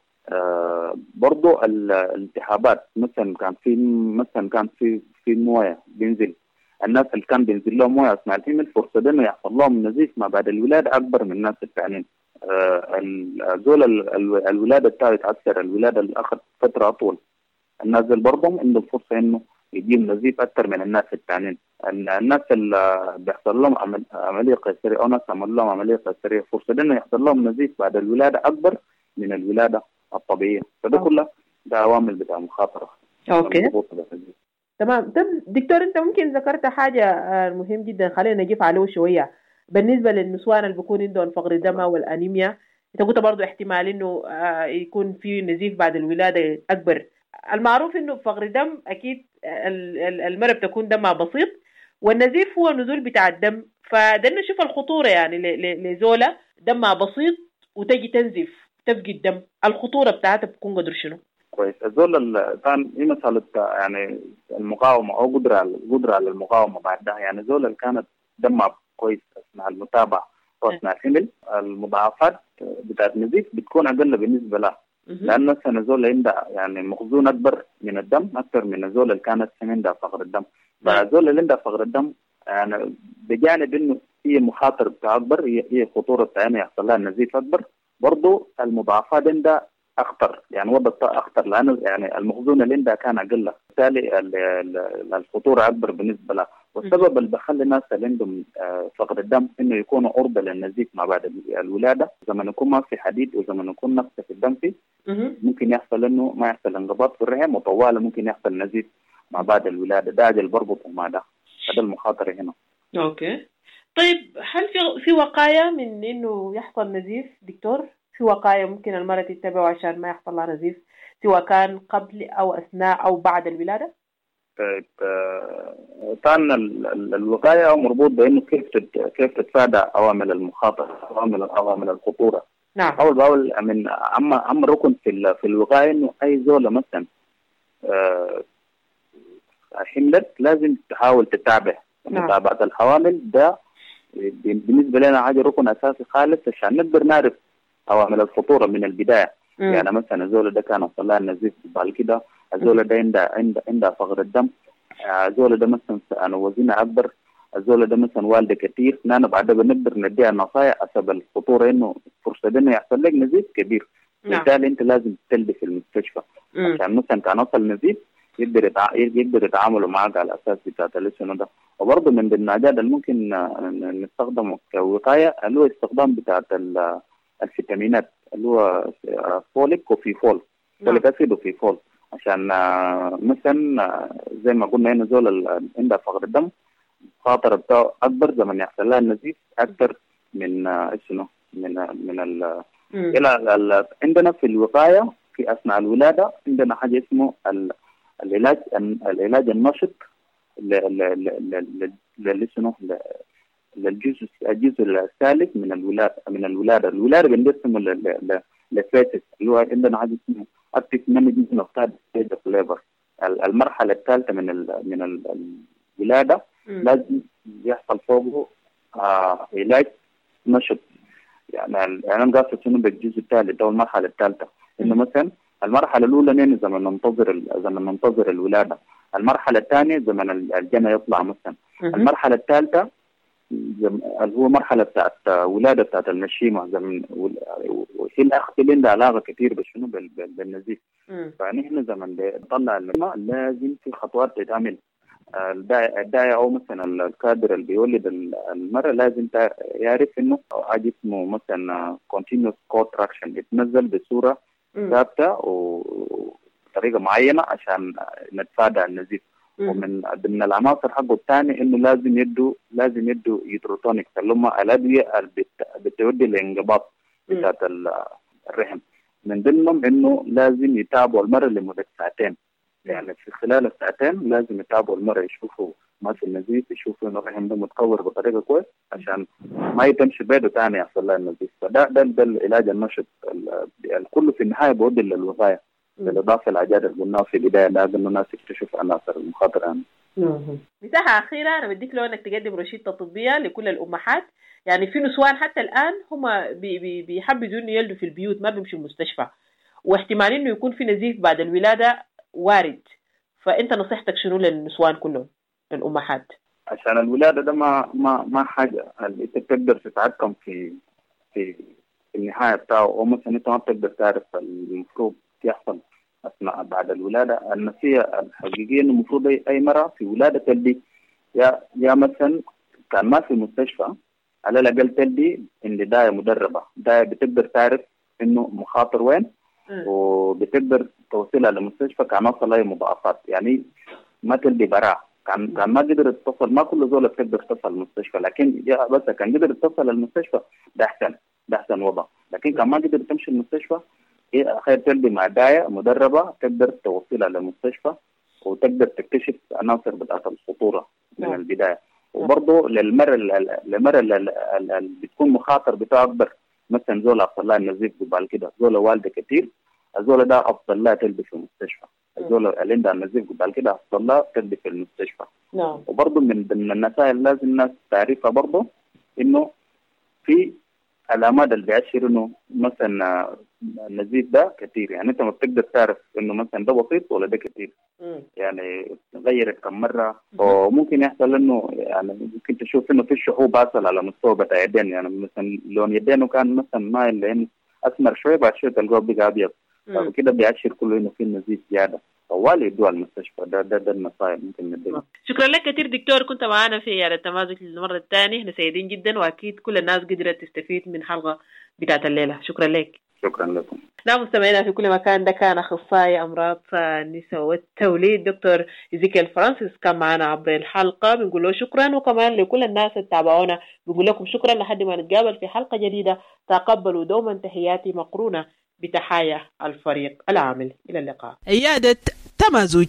آه برضو ال- الالتهابات مثلا كان في مثلا كان في في مويه بينزل الناس اللي كان بينزل لهم مويه اثناء الحمل فرصه دي انه يحصل لهم نزيف ما بعد الولاده اكبر من الناس الثانيين آه ال- زول ال- ال- الولاده بتاعه يتاثر الولاده اللي اخذ فتره اطول الناس دول برضهم عندهم فرصه انه يجيهم نزيف اكثر من الناس الثانيين ال- الناس اللي بيحصل لهم عمل عمليه قيصريه او ناس عمل لهم عمليه قيصريه فرصه انه يحصل لهم نزيف بعد الولاده اكبر من الولاده الطبيعيه فده كله ده عوامل بتاع مخاطره اوكي مربوطة بالنزيف. تمام طب دكتور انت ممكن ذكرت حاجه آه، مهم جدا خلينا نجيب عليه شويه بالنسبه للنسوان اللي بيكون عندهم فقر الدم والانيميا انت قلت برضو احتمال انه آه، يكون في نزيف بعد الولاده اكبر المعروف انه فقر الدم اكيد ال- ال- المرأة بتكون دمها بسيط والنزيف هو نزول بتاع الدم فده نشوف الخطوره يعني ل- ل- لزوله دمها بسيط وتجي تنزف تفقد دم الخطوره بتاعتها بتكون قدر شنو؟ كويس الزول ال- كان هي مسألة يعني المقاومة أو قدرة على قدرة على المقاومة بعدها يعني زول اللي كانت دمها كويس أثناء المتابعة وأثناء الحمل المضاعفات بتاعت النزيف بتكون أقل بالنسبة لها لأن مثلا الزول اللي عندها يعني مخزون أكبر من الدم أكثر من الزول اللي كانت عندها فقر الدم فالزول اللي عندها فقر الدم يعني بجانب إنه هي مخاطر بتاع أكبر هي هي خطورة بتاع إنه يحصل لها نزيف أكبر برضه المضاعفات عندها اخطر يعني وضع اخطر لانه يعني المخزون اللي عندها كان اقل بالتالي ال- ال- الخطوره اكبر بالنسبه لها والسبب اللي بخلي الناس اللي عندهم آه، فقر الدم انه يكونوا عرضه للنزيف ما بعد ال- الولاده زمن يكون ما في حديد وزمن يكون نقص في الدم فيه ممكن يحصل انه ما يحصل انقباض في الرحم وطوال ممكن يحصل نزيف ما بعد الولاده ده اللي بربطه مع ده هذا المخاطره هنا اوكي طيب هل في في وقايه من انه يحصل نزيف دكتور؟ في وقايه ممكن المراه تتبعه عشان ما يحصل لها نزيف سواء كان قبل او اثناء او بعد الولاده؟ طيب آه، كان ال- ال- الوقايه مربوط بانه كيف تت- كيف تتفادى عوامل المخاطره عوامل عوامل الخطوره نعم اول باول من اما اما ركن في ال- في الوقايه انه اي زوله مثلا آه، حملت لازم تحاول تتابع نعم. متابعه الحوامل ده بالنسبه لنا حاجه ركن اساسي خالص عشان نقدر نعرف عوامل الخطوره من البدايه مم. يعني مثلا الزول ده كان وصل لها النزيف بعد كده الزول ده عندها عندها عندها فقر الدم آه، الزول ده مثلا يعني وزنها اكبر الزول ده مثلا والده كثير نحن بعد بنقدر نديها نصائح حسب الخطوره انه فرصه انه يحصل لك نزيف كبير نعم. بالتالي انت لازم تلبي في المستشفى مم. عشان مثلا كان وصل نزيف يقدر يتع... يقدر يتعاملوا معاك على اساس بتاع الاسم ده وبرضه من ضمن الحاجات اللي ممكن آه، ن- نستخدمه كوقايه اللي هو استخدام بتاع ال- الفيتامينات اللي هو آه، فوليك وفي فول فوليك اسيد وفي فول عشان آه، مثلا آه، زي ما قلنا هنا زول ال- عندها فقر الدم خاطر بتاعه اكبر زمن يحصل لها النزيف اكثر من آه، شنو من آه، من ال مم. الى ال- ال- عندنا في الوقايه في اثناء الولاده عندنا حاجه اسمه ال- العلاج العلاج النشط ل- ل- ل- ل- ل- شنو ل- للجزء الجزء الثالث من الولاده من الولاده الولاده بنقسمه لفيتس اللي هو عندنا حاجه اسمه اكتف مانجمنت اوف ثيرد ستيج اوف ليبر المرحله الثالثه من ال من ال- الولاده مم. لازم يحصل فوقه آه علاج نشط يعني ال- يعني انا قاصد شنو بالجزء الثالث او المرحله الثالثه انه مثلا المرحله الاولى نحن زمن ننتظر ال- زمن ننتظر الولاده المرحله الثانيه زمن ال- الجنى يطلع مثلا مهم. المرحله الثالثه زم- اللي هو مرحله بتاعت ولاده بتاعت المشيمه زمن ول- وهي الاخ اللي عندها علاقه كثير بشنو بال- بال- بالنزيف مم. فنحن زمن نطلع الماء لازم في خطوات تتعمل آه، الداعي الداعي او مثلا ال- الكادر اللي بيولد ال- المرأة لازم تع- يعرف انه حاجه اسمه مثلا continuous contraction يتنزل بصوره مم. ثابته وبطريقه معينه عشان نتفادى النزيف مم. ومن ضمن العناصر حقه الثاني انه لازم يدوا لازم يدوا يوتروتونيك اللي هم الادويه اللي بت- بتودي لانقباض مم. بتاعت ال- الرحم من ضمنهم انه لازم يتابعوا المرأة لمدة ساعتين يعني في خلال الساعتين لازم يتابعوا المرأة يشوفوا ما في النزيف يشوفوا انه الرحم ده متكور بطريقة كويس عشان ما يتمشي بيده ثاني يحصل لها النزيف فده ده, ده العلاج النشط ال- الكل في النهاية بيودي للوقاية بالإضافة للعجائر اللي قلناها في البداية لازم إنه الناس يكتشف عناصر المخاطرة يعني. مهم. مساحة أخيرة أنا بديك لو إنك تقدم روشتة طبية لكل الأمهات يعني في نسوان حتى الآن هم بي بي بيحبذوا إنه يلدوا في البيوت ما بيمشوا المستشفى واحتمال إنه يكون في نزيف بعد الولادة وارد فأنت نصيحتك شنو للنسوان كلهم للأمهات عشان الولادة ده ما ما ما حاجة اللي أنت بتقدر تتحكم في في في النهاية بتاعه أو مثلا أنت ما بتقدر تعرف المفروض يحصل أثناء بعد الولادة النسية الحقيقية إنه المفروض أي أي مرة في ولادة تلدي يا يا مثلا كان ما في مستشفى على الأقل تلدي إن داية مدربة داية بتقدر تعرف إنه مخاطر وين وبتقدر توصلها لمستشفى كان وصل أي مضاعفات يعني ما تلدي براء كان كان ما قدر يتصل ما كل زول بتقدر تصل المستشفى لكن يا بس كان قدر يتصل المستشفى ده احسن ده احسن وضع لكن كان ما قدر تمشي المستشفى هي خير تلبي مع داية مدربة تقدر توصلها للمستشفى وتقدر تكتشف عناصر بتاعت الخطورة من نعم. البداية وبرضه للمرة ال- للمرة ال- ال- ال- اللي بتكون مخاطر بتاعه أكبر مثلا زول حصل لها النزيف قبل كده زول والدة كتير الزول ده أفضل لها تلبي في المستشفى الزول اللي عندها النزيف قبل كده أفضل لها تلبي في المستشفى نعم وبرضه من ضمن النصائح اللي لازم الناس تعرفها برضه انه في علامات اللي بيأشر انه مثلا آه، النزيف ده كثير يعني انت ما بتقدر تعرف انه مثلا ده بسيط ولا ده كثير يعني غيرت كم مره وممكن يحصل انه يعني ممكن تشوف انه في شحوب حصل على مستوى بتاع يدين يعني مثلا لون يدينه كان مثلا مايل لانه اسمر شوي بعد شوي تلقاه بقى ابيض مم. كده بيأشر كله انه في نزيف زياده طوال يدوها المستشفى ده ده ده النصائح ممكن نديها شكرا لك كثير دكتور كنت معنا في عيادة التمازج للمرة الثانية احنا سعيدين جدا وأكيد كل الناس قدرت تستفيد من حلقة بتاعت الليلة شكرا لك شكرا لكم نعم مستمعينا في كل مكان ده كان أخصائي أمراض النساء والتوليد دكتور إيزيكيل فرانسيس كان معنا عبر الحلقة بنقول له شكرا وكمان لكل الناس اللي تابعونا بنقول لكم شكرا لحد ما نتقابل في حلقة جديدة تقبلوا دوما تحياتي مقرونة بتحايا الفريق العامل إلى اللقاء عيادة تمازج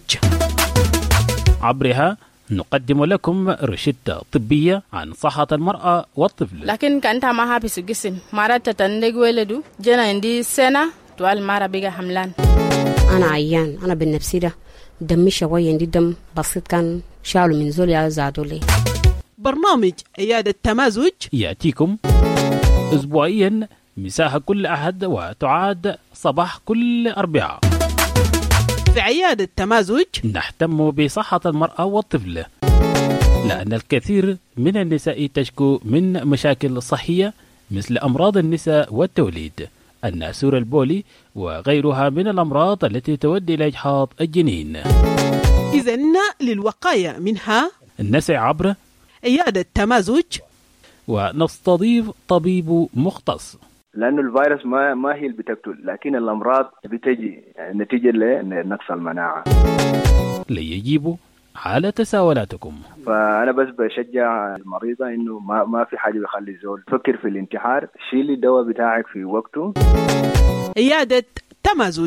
عبرها نقدم لكم روشتة طبية عن صحة المرأة والطفل لكن كان ما هابس الجسم مرات تتندق ولدو جنا عندي سنة توال مرة بيجا حملان أنا عيان أنا بالنفسي ده دمي شوية عندي دم بسيط كان شالوا من زول زادوا لي برنامج عيادة تمازج يأتيكم أسبوعيا مساحة كل أحد وتعاد صباح كل أربعاء في عيادة تمازج نهتم بصحة المرأة والطفل لأن الكثير من النساء تشكو من مشاكل صحية مثل أمراض النساء والتوليد الناسور البولي وغيرها من الأمراض التي تؤدي إلى إجحاض الجنين إذا للوقاية منها نسع عبر عيادة تمازج ونستضيف طبيب مختص لانه الفيروس ما ما هي اللي بتقتل لكن الامراض بتجي يعني نتيجه لنقص المناعه ليجيبوا على تساؤلاتكم فانا بس بشجع المريضه انه ما ما في حاجه بيخلي زول تفكر في الانتحار شيلي الدواء بتاعك في وقته عيادة تمازج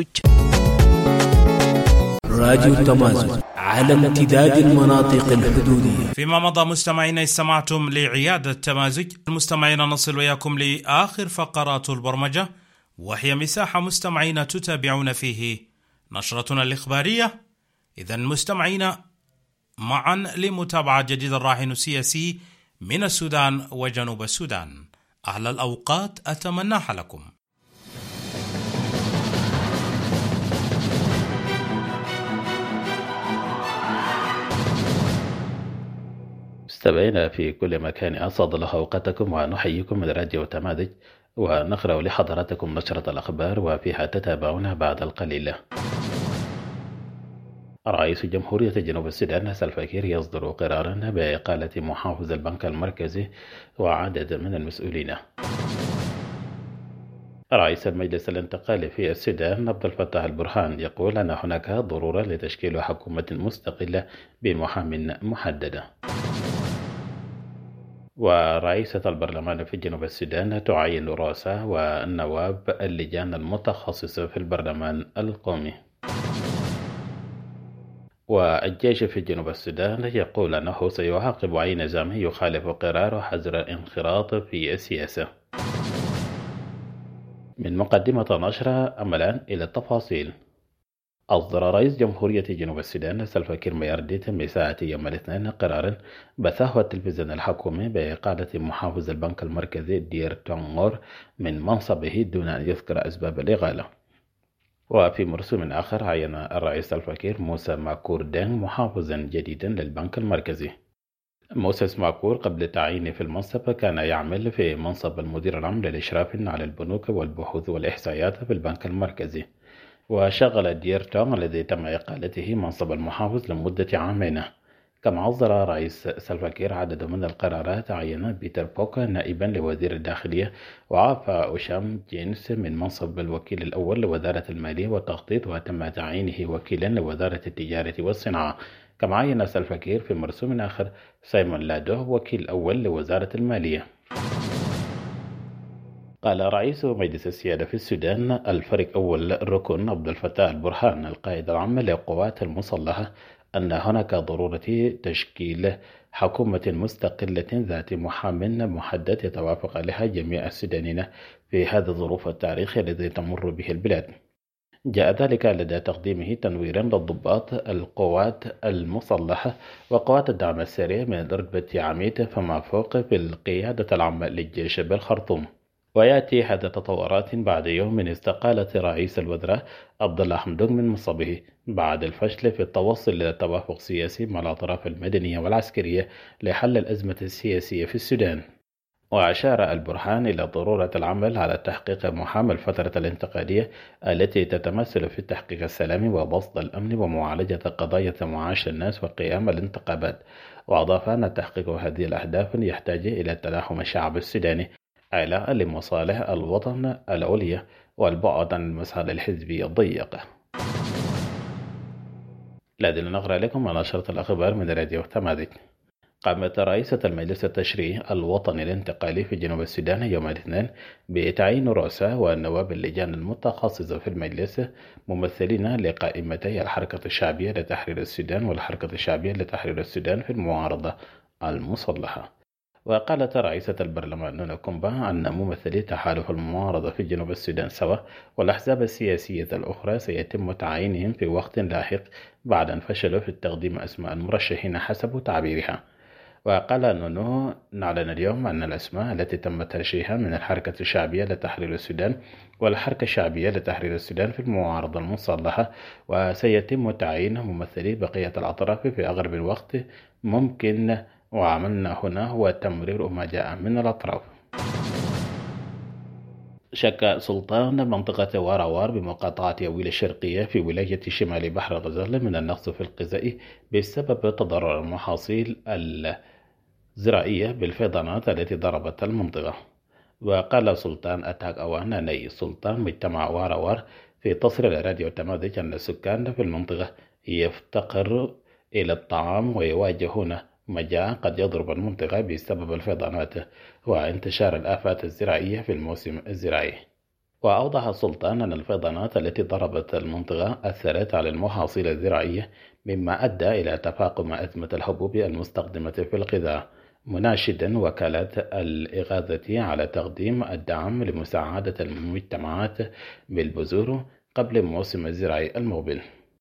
راديو تمازج على امتداد المناطق الحدودية فيما مضى مستمعينا استمعتم لعيادة تمازج المستمعين نصل وياكم لآخر فقرات البرمجة وهي مساحة مستمعين تتابعون فيه نشرتنا الإخبارية إذا مستمعينا معا لمتابعة جديد الراهن السياسي من السودان وجنوب السودان أهل الأوقات أتمناها لكم مستمعينا في كل مكان أسعد الله أوقاتكم ونحييكم من راديو تماذج ونقرأ لحضراتكم نشرة الأخبار وفيها تتابعون بعد القليل رئيس جمهورية جنوب السودان سلفا كير يصدر قرارا بإقالة محافظ البنك المركزي وعدد من المسؤولين رئيس المجلس الانتقالي في السودان عبد الفتاح البرهان يقول أن هناك ضرورة لتشكيل حكومة مستقلة بمحام محددة ورئيسة البرلمان في جنوب السودان تعين رؤساء والنواب اللجان المتخصصة في البرلمان القومي والجيش في جنوب السودان يقول أنه سيعاقب أي نظام يخالف قرار حظر الانخراط في السياسة من مقدمة نشرة أملا إلى التفاصيل أصدر رئيس جمهورية جنوب السودان سلفا كير ميارديت مساء يوم الاثنين قرارا بثه التلفزيون الحكومي بإقالة محافظ البنك المركزي دير تونغور من منصبه دون أن يذكر أسباب الإقالة وفي مرسوم آخر عين الرئيس الفكير موسى ماكور دينغ محافظا جديدا للبنك المركزي موسى ماكور قبل تعيينه في المنصب كان يعمل في منصب المدير العام للإشراف على البنوك والبحوث والإحصائيات في البنك المركزي وشغل دير تونغ الذي تم إقالته منصب المحافظ لمدة عامين كما أصدر رئيس سلفاكير عدد من القرارات عين بيتر بوكا نائبا لوزير الداخلية وعافى أوشام جينس من منصب الوكيل الأول لوزارة المالية والتخطيط وتم تعيينه وكيلا لوزارة التجارة والصناعة كما عين سلفاكير في مرسوم آخر سايمون لادو وكيل أول لوزارة المالية قال رئيس مجلس السيادة في السودان الفريق أول ركن عبد الفتاح البرهان القائد العام للقوات المسلحة أن هناك ضرورة تشكيل حكومة مستقلة ذات محام محدد يتوافق عليها جميع السودانيين في هذا الظروف التاريخي الذي تمر به البلاد جاء ذلك لدى تقديمه تنويرا للضباط القوات المسلحة وقوات الدعم السريع من درجة عميد فما فوق في القيادة العامة للجيش بالخرطوم ويأتي هذا تطورات بعد يوم من استقالة رئيس الوزراء عبد الله حمدوك من منصبه بعد الفشل في التوصل إلى توافق سياسي مع الأطراف المدنية والعسكرية لحل الأزمة السياسية في السودان وأشار البرهان إلى ضرورة العمل على تحقيق محام الفترة الانتقالية التي تتمثل في التحقيق السلامي وبسط الأمن ومعالجة قضايا معاش الناس وقيام الانتخابات وأضاف أن تحقيق هذه الأهداف يحتاج إلى تلاحم الشعب السوداني إعلاء لمصالح الوطن العليا والبعد عن المسار الحزبي الضيق الذين نقرأ لكم نشرة الأخبار من راديو ثمانية قامت رئيسة المجلس التشريعي الوطني الانتقالي في جنوب السودان يوم الاثنين بتعيين رؤساء والنواب اللجان المتخصصة في المجلس ممثلين لقائمتي الحركة الشعبية لتحرير السودان والحركة الشعبية لتحرير السودان في المعارضة المسلحة وقالت رئيسة البرلمان نونا كومبا أن ممثلي تحالف المعارضة في جنوب السودان سوا والأحزاب السياسية الأخرى سيتم تعيينهم في وقت لاحق بعد أن فشلوا في تقديم أسماء المرشحين حسب تعبيرها وقال نونو نعلن اليوم أن الأسماء التي تم ترشيحها من الحركة الشعبية لتحرير السودان والحركة الشعبية لتحرير السودان في المعارضة المسلحة وسيتم تعيين ممثلي بقية الأطراف في أقرب وقت ممكن وعملنا هنا هو تمرير ما جاء من الأطراف شك سلطان منطقة واراوار بمقاطعة أويل الشرقية في ولاية شمال بحر الغزال من النقص في الغذاء بسبب تضرر المحاصيل الزراعية بالفيضانات التي ضربت المنطقة وقال سلطان أتاك أوانا ني سلطان مجتمع واراوار في تصريح راديو تماذج أن السكان في المنطقة يفتقر إلى الطعام ويواجهون مجاعة قد يضرب المنطقة بسبب الفيضانات وانتشار الآفات الزراعية في الموسم الزراعي وأوضح السلطان أن الفيضانات التي ضربت المنطقة أثرت على المحاصيل الزراعية مما أدى إلى تفاقم أزمة الحبوب المستخدمة في الغذاء مناشدا وكالات الإغاثة على تقديم الدعم لمساعدة المجتمعات بالبذور قبل الموسم الزراعي المقبل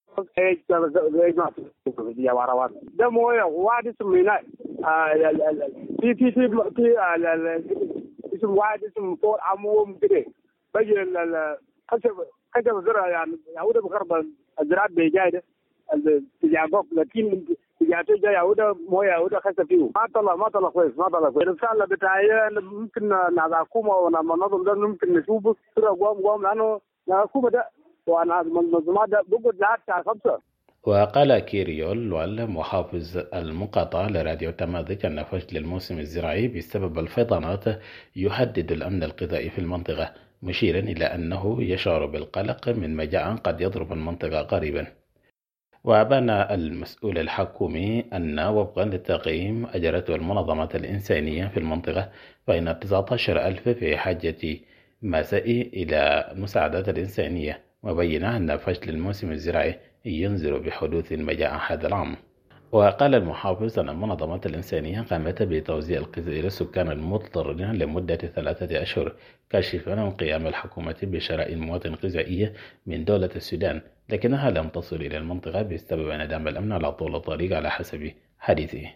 ده مويه وادي اسمه في في في في اسم واحد اسمه فور عموم كده بيجي خشب خشب زرع يعني يعود بخرب الزراعة بيجاي ده التجاعبوك لكن تجاعته جاي يعود مويه يعود خشب فيه ما طلع ما طلع كويس ما طلع كويس الرسالة بتاعي ممكن ناس حكومة ونظم ده ممكن نشوفه كده قوام قوام لأنه الحكومة ده وانا المنظمات ده بقعد لها بتاع خمسه وقال كيريول وال محافظ المقاطعة لراديو تماذج أن فشل الموسم الزراعي بسبب الفيضانات يهدد الأمن الغذائي في المنطقة مشيرا إلى أنه يشعر بالقلق من مجاعة قد يضرب المنطقة قريبا وأبان المسؤول الحكومي أن وفقا للتقييم أجرته المنظمات الإنسانية في المنطقة فإن 19 ألف في حاجة مساء إلى المساعدات الإنسانية وبينا أن فشل الموسم الزراعي ينذر بحدوث مجاعة هذا العام وقال المحافظ أن المنظمات الإنسانية قامت بتوزيع الغذاء إلى السكان المضطرين لمدة ثلاثة أشهر كاشفا عن قيام الحكومة بشراء المواد الغذائية من دولة السودان لكنها لم تصل إلى المنطقة بسبب انعدام الأمن على طول الطريق على حسب حديثه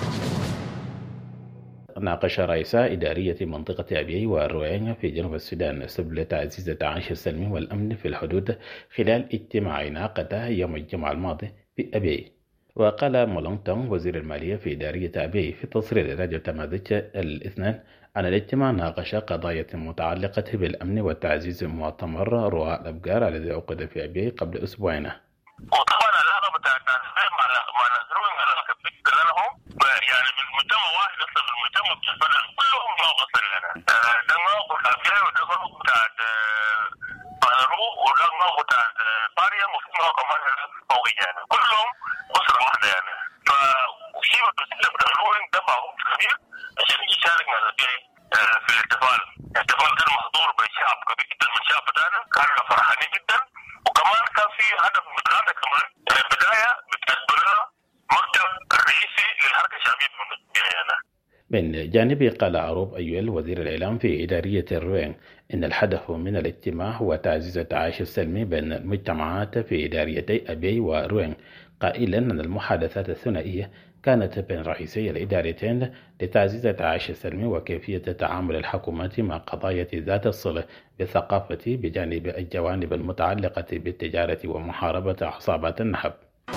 ناقش رئيسا إدارية منطقة أبيي والروينة في جنوب السودان سبل تعزيز التعايش السلمي والأمن في الحدود خلال اجتماع انعقد يوم الجمعة الماضي في أبيي وقال مولونتون وزير المالية في إدارية أبيي في تصريح راديو تماذج الاثنين أن الاجتماع ناقش قضايا متعلقة بالأمن والتعزيز مؤتمر رواء الأبقار الذي عقد في أبيي قبل أسبوعين وطبعا العلاقه بتاعت الناس مع مع الناس علاقه بالنسبه لهم يعني من مجتمع واحد اصلا من المجتمع بالنسبه لهم كلهم نوع اصلا لنا ده نوع بتاع فيها وده نوع بتاعت بانرو وده نوع بتاعت باريا وفي نوع كمان فوقي يعني كلهم اسره واحده يعني ففي مسؤوليه بتاع الروين دفعوا كبير عشان يجي يشارك مع الأبيعي في الاحتفال الاحتفال كان محظور بشعب كبير جدا من الشعب بتاعنا كانوا فرحانين جدا وكمان كان في هدف متغادر كمان البدايه بتاعت مكتب رئيسي للحركه الشعبيه في المنطقه هنا من جانبه قال عروب أيويل وزير الإعلام في إدارية الروين إن الهدف من الاجتماع هو تعزيز التعايش السلمي بين المجتمعات في إداريتي أبي وروين قائلا أن المحادثات الثنائية كانت بين رئيسي الإدارتين لتعزيز التعايش السلمي وكيفية تعامل الحكومات مع قضايا ذات الصلة بالثقافة بجانب الجوانب المتعلقة بالتجارة ومحاربة عصابات النهب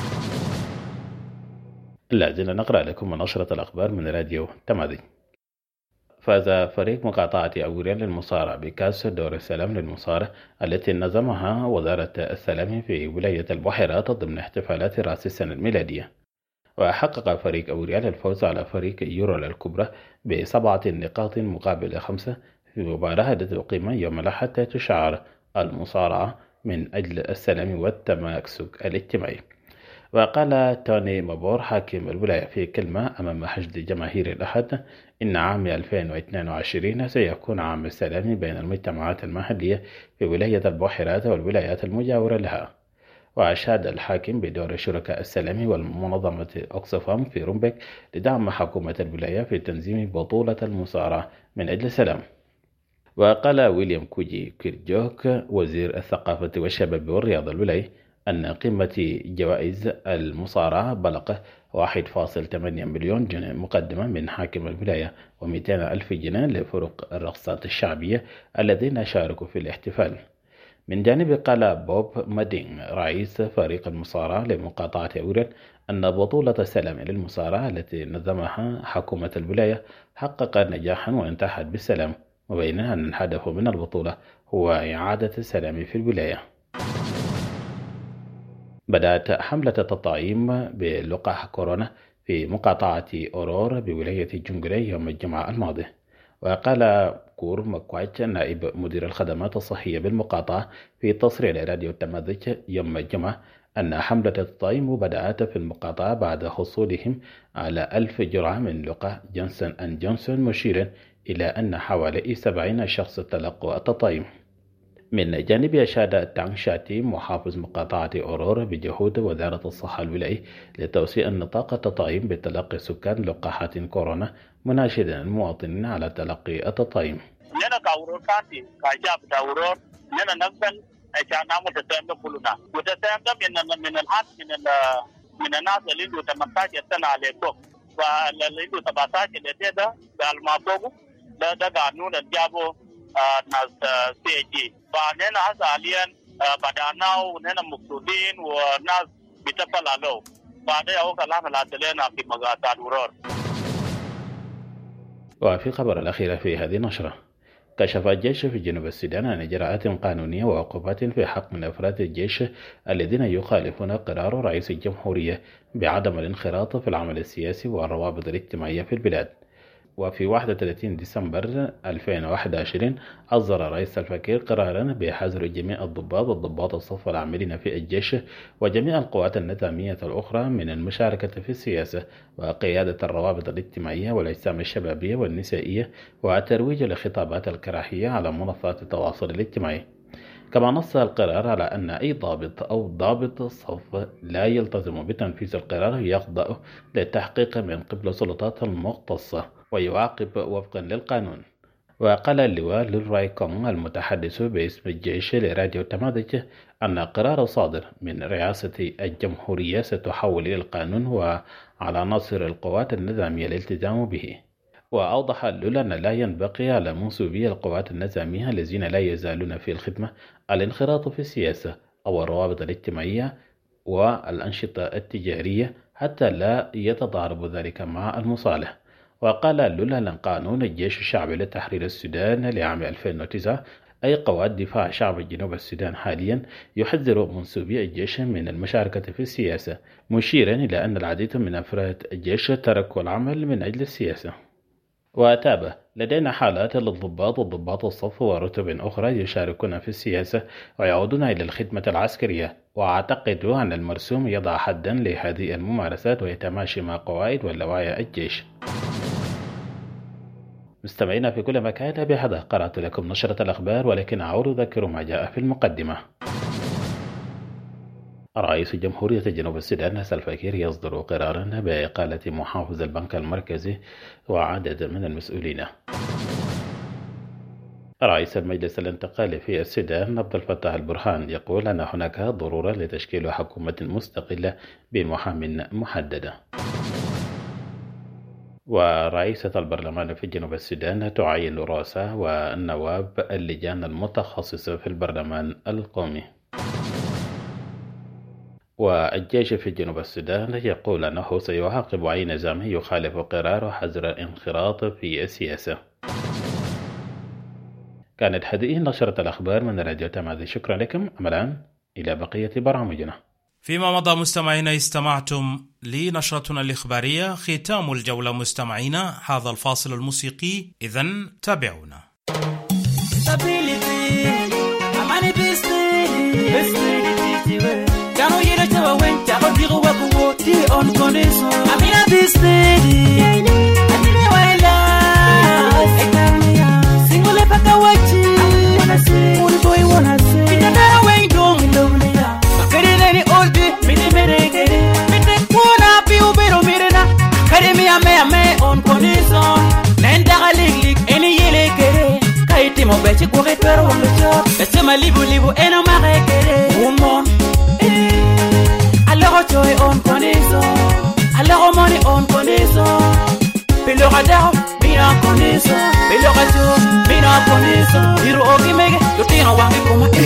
لازلنا نقرأ لكم من نشرة الأخبار من راديو تماذج فاز فريق مقاطعة أوريان للمصارعة بكأس دور السلام للمصارعة التي نظمها وزارة السلام في ولاية البحيرات ضمن احتفالات رأس السنة الميلادية وحقق فريق أوريال الفوز على فريق يورال الكبرى بسبعة نقاط مقابل خمسة في مباراة تقيم يوم الأحد تشعر المصارعة من أجل السلام والتماسك الاجتماعي وقال توني مابور حاكم الولاية في كلمة أمام حشد جماهير الأحد إن عام 2022 سيكون عام السلام بين المجتمعات المحلية في ولاية البحيرات والولايات المجاورة لها وأشاد الحاكم بدور شركاء السلام والمنظمة أوكسفام في رومبك لدعم حكومة الولاية في تنظيم بطولة المصارعة من أجل السلام وقال ويليام كوجي كيرجوك وزير الثقافة والشباب والرياضة الولاي أن قيمة جوائز المصارعة بلغ 1.8 مليون جنيه مقدمة من حاكم الولاية و200 ألف جنيه لفرق الرقصات الشعبية الذين شاركوا في الاحتفال من جانب قال بوب مادين رئيس فريق المصارعة لمقاطعة أورل أن بطولة السلام للمصارعة التي نظمها حكومة الولاية حقق نجاحا وانتهت بالسلام وبينها أن الهدف من البطولة هو إعادة السلام في الولاية بدأت حملة التطعيم بلقاح كورونا في مقاطعة أورور بولاية جنجري يوم الجمعة الماضي وقال كور مكوايتش نائب مدير الخدمات الصحية بالمقاطعة في تصريح لراديو التماذج يوم الجمعة أن حملة التطعيم بدأت في المقاطعة بعد حصولهم على ألف جرعة من لقاح جونسون أند جونسون مشيرا إلى أن حوالي سبعين شخص تلقوا التطعيم من جانب أشاد تانغ شاتي محافظ مقاطعة أورور بجهود وزارة الصحة الولائي لتوسيع نطاق التطعيم بتلقي سكان لقاحات كورونا مناشدا المواطنين على تلقي التطعيم nena ka wuro kanti ka jab da wuro nena nagban ay cha na mu tatam kuluna mu tatam da min min al hat min al min الناس اللي عنده 18 سنه عليكم واللي عنده 17 اللي ده قال ما فوق ده ده قانون الجابو ناس سي جي فنحن هسه حاليا بدانا ونحن مقصودين وناس بتفعل له بعدين هو كلام العدلين في مقاطع ورور وفي خبر الأخير في هذه النشرة كشف الجيش في جنوب السودان عن إجراءات قانونية وعقوبات في حق من أفراد الجيش الذين يخالفون قرار رئيس الجمهورية بعدم الانخراط في العمل السياسي والروابط الاجتماعية في البلاد وفي 31 ديسمبر 2021 أصدر رئيس الفكير قرارا بحظر جميع الضباط وضباط الصف العاملين في الجيش وجميع القوات النظامية الأخرى من المشاركة في السياسة وقيادة الروابط الاجتماعية والأجسام الشبابية والنسائية والترويج لخطابات الكراهية على منصات التواصل الاجتماعي كما نص القرار على أن أي ضابط أو ضابط صف لا يلتزم بتنفيذ القرار يخضع للتحقيق من قبل السلطات المختصة ويعاقب وفقا للقانون وقال اللواء للراي كونغ المتحدث باسم الجيش لراديو تماذج أن قرار صادر من رئاسة الجمهورية ستحول إلى القانون وعلى ناصر القوات النظامية الالتزام به وأوضح لولا أن لا ينبغي على منسوبي القوات النظامية الذين لا يزالون في الخدمة الانخراط في السياسة أو الروابط الاجتماعية والأنشطة التجارية حتى لا يتضارب ذلك مع المصالح وقال لولا أن قانون الجيش الشعبي لتحرير السودان لعام 2009 أي قوات دفاع شعب جنوب السودان حاليا يحذر منسوبي الجيش من المشاركة في السياسة مشيرا إلى أن العديد من أفراد الجيش تركوا العمل من أجل السياسة وتابع لدينا حالات للضباط وضباط الصف ورتب أخرى يشاركون في السياسة ويعودون إلى الخدمة العسكرية وأعتقد أن المرسوم يضع حدا لهذه الممارسات ويتماشى مع قواعد ولوائح الجيش مستمعينا في كل مكان بهذا قرأت لكم نشرة الأخبار ولكن أعود أذكر ما جاء في المقدمة رئيس جمهورية جنوب السودان سلفاكير يصدر قرارا بإقالة محافظ البنك المركزي وعدد من المسؤولين رئيس المجلس الانتقالي في السودان عبد الفتاح البرهان يقول أن هناك ضرورة لتشكيل حكومة مستقلة بمحام محددة ورئيسة البرلمان في جنوب السودان تعين رؤساء والنواب اللجان المتخصصة في البرلمان القومي والجيش في جنوب السودان يقول أنه سيعاقب أي نظام يخالف قرار حظر الانخراط في السياسة كانت هذه نشرة الأخبار من راديو تماذي شكرا لكم أملا إلى بقية برامجنا فيما مضى مستمعينا استمعتم لنشرتنا الإخبارية ختام الجولة مستمعينا هذا الفاصل الموسيقي إذا تابعونا Kano yere tawa wenta ko digo wa kuwo ti on condition Amina this lady Atine waila Single paka wachi Uni boy wanna see Ina dara way dong lovely Bakari nani oldi mini mere gere Mini kuna pi ubero mirena Kari mi ame ame on condition Nenda galik lik eni yele gere Kaiti mo bechi kwa ketwero wangu chop Besema libu libu eno mare gere Woman Alors joy on condition Alors money on condition Pelo gadao mina condition Pelo gajo mina condition Iru ogi mege Yotino wangi kuma eh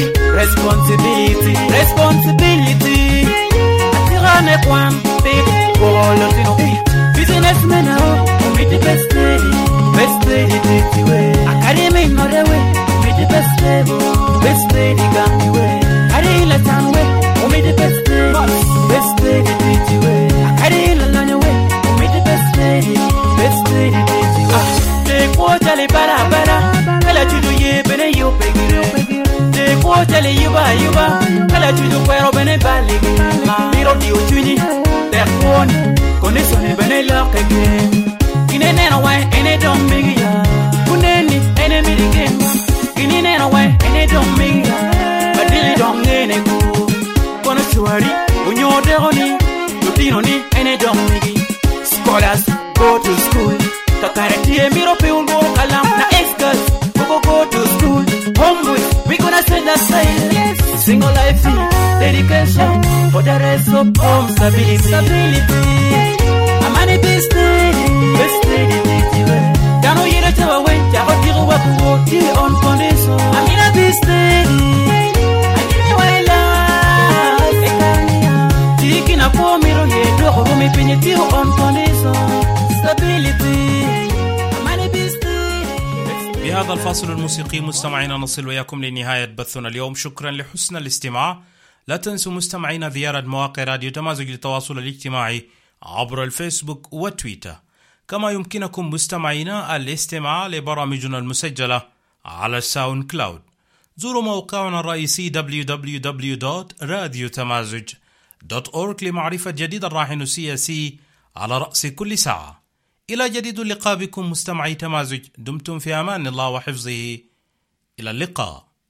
responsibility responsibility atirane kwan big bolo tino businessmen oh me the best lady best lady take you way akari no the way me the best lady best lady got me way akari la tan way me the best lady best lady take you way akari la lanya way me the best lady best lady take you way te ko jale bara bara kala tudu ye bene yo pegire te ko jale yuba yuba kala tudu kwero bene baligi miro di uchuni te koni condition bene lo kege ine nena wa ene dom bigi ya kuneni ene mirige ine nena wa ene dom bigi ya badili dom ngene ku kono chuari unyode oni lutino ni ene dom bigi scholars go to school kakaratie miro pe ungo kalam na ex-girls go go go to school homeboys we gonna send a sign single life dedication for the rest of home stability stability amani best lady best lady titiwe kano yere tawa wen jago tiro wa kuwo tiri on condition amina best lady akini waila ekania tiki na po miro ye do ko mi pinye tiro on condition stability amani best بهذا الفاصل الموسيقي مستمعينا نصل وياكم لنهاية بثنا اليوم شكرا لحسن الاستماع لا تنسوا مستمعينا زيارة مواقع راديو تمازج للتواصل الاجتماعي عبر الفيسبوك وتويتر كما يمكنكم مستمعينا الاستماع لبرامجنا المسجلة على الساوند كلاود زوروا موقعنا الرئيسي www.radiotمازج.org لمعرفة جديد الراهن السياسي على رأس كل ساعة إلى جديد اللقاء بكم مستمعي تمازج دمتم في أمان الله وحفظه إلى اللقاء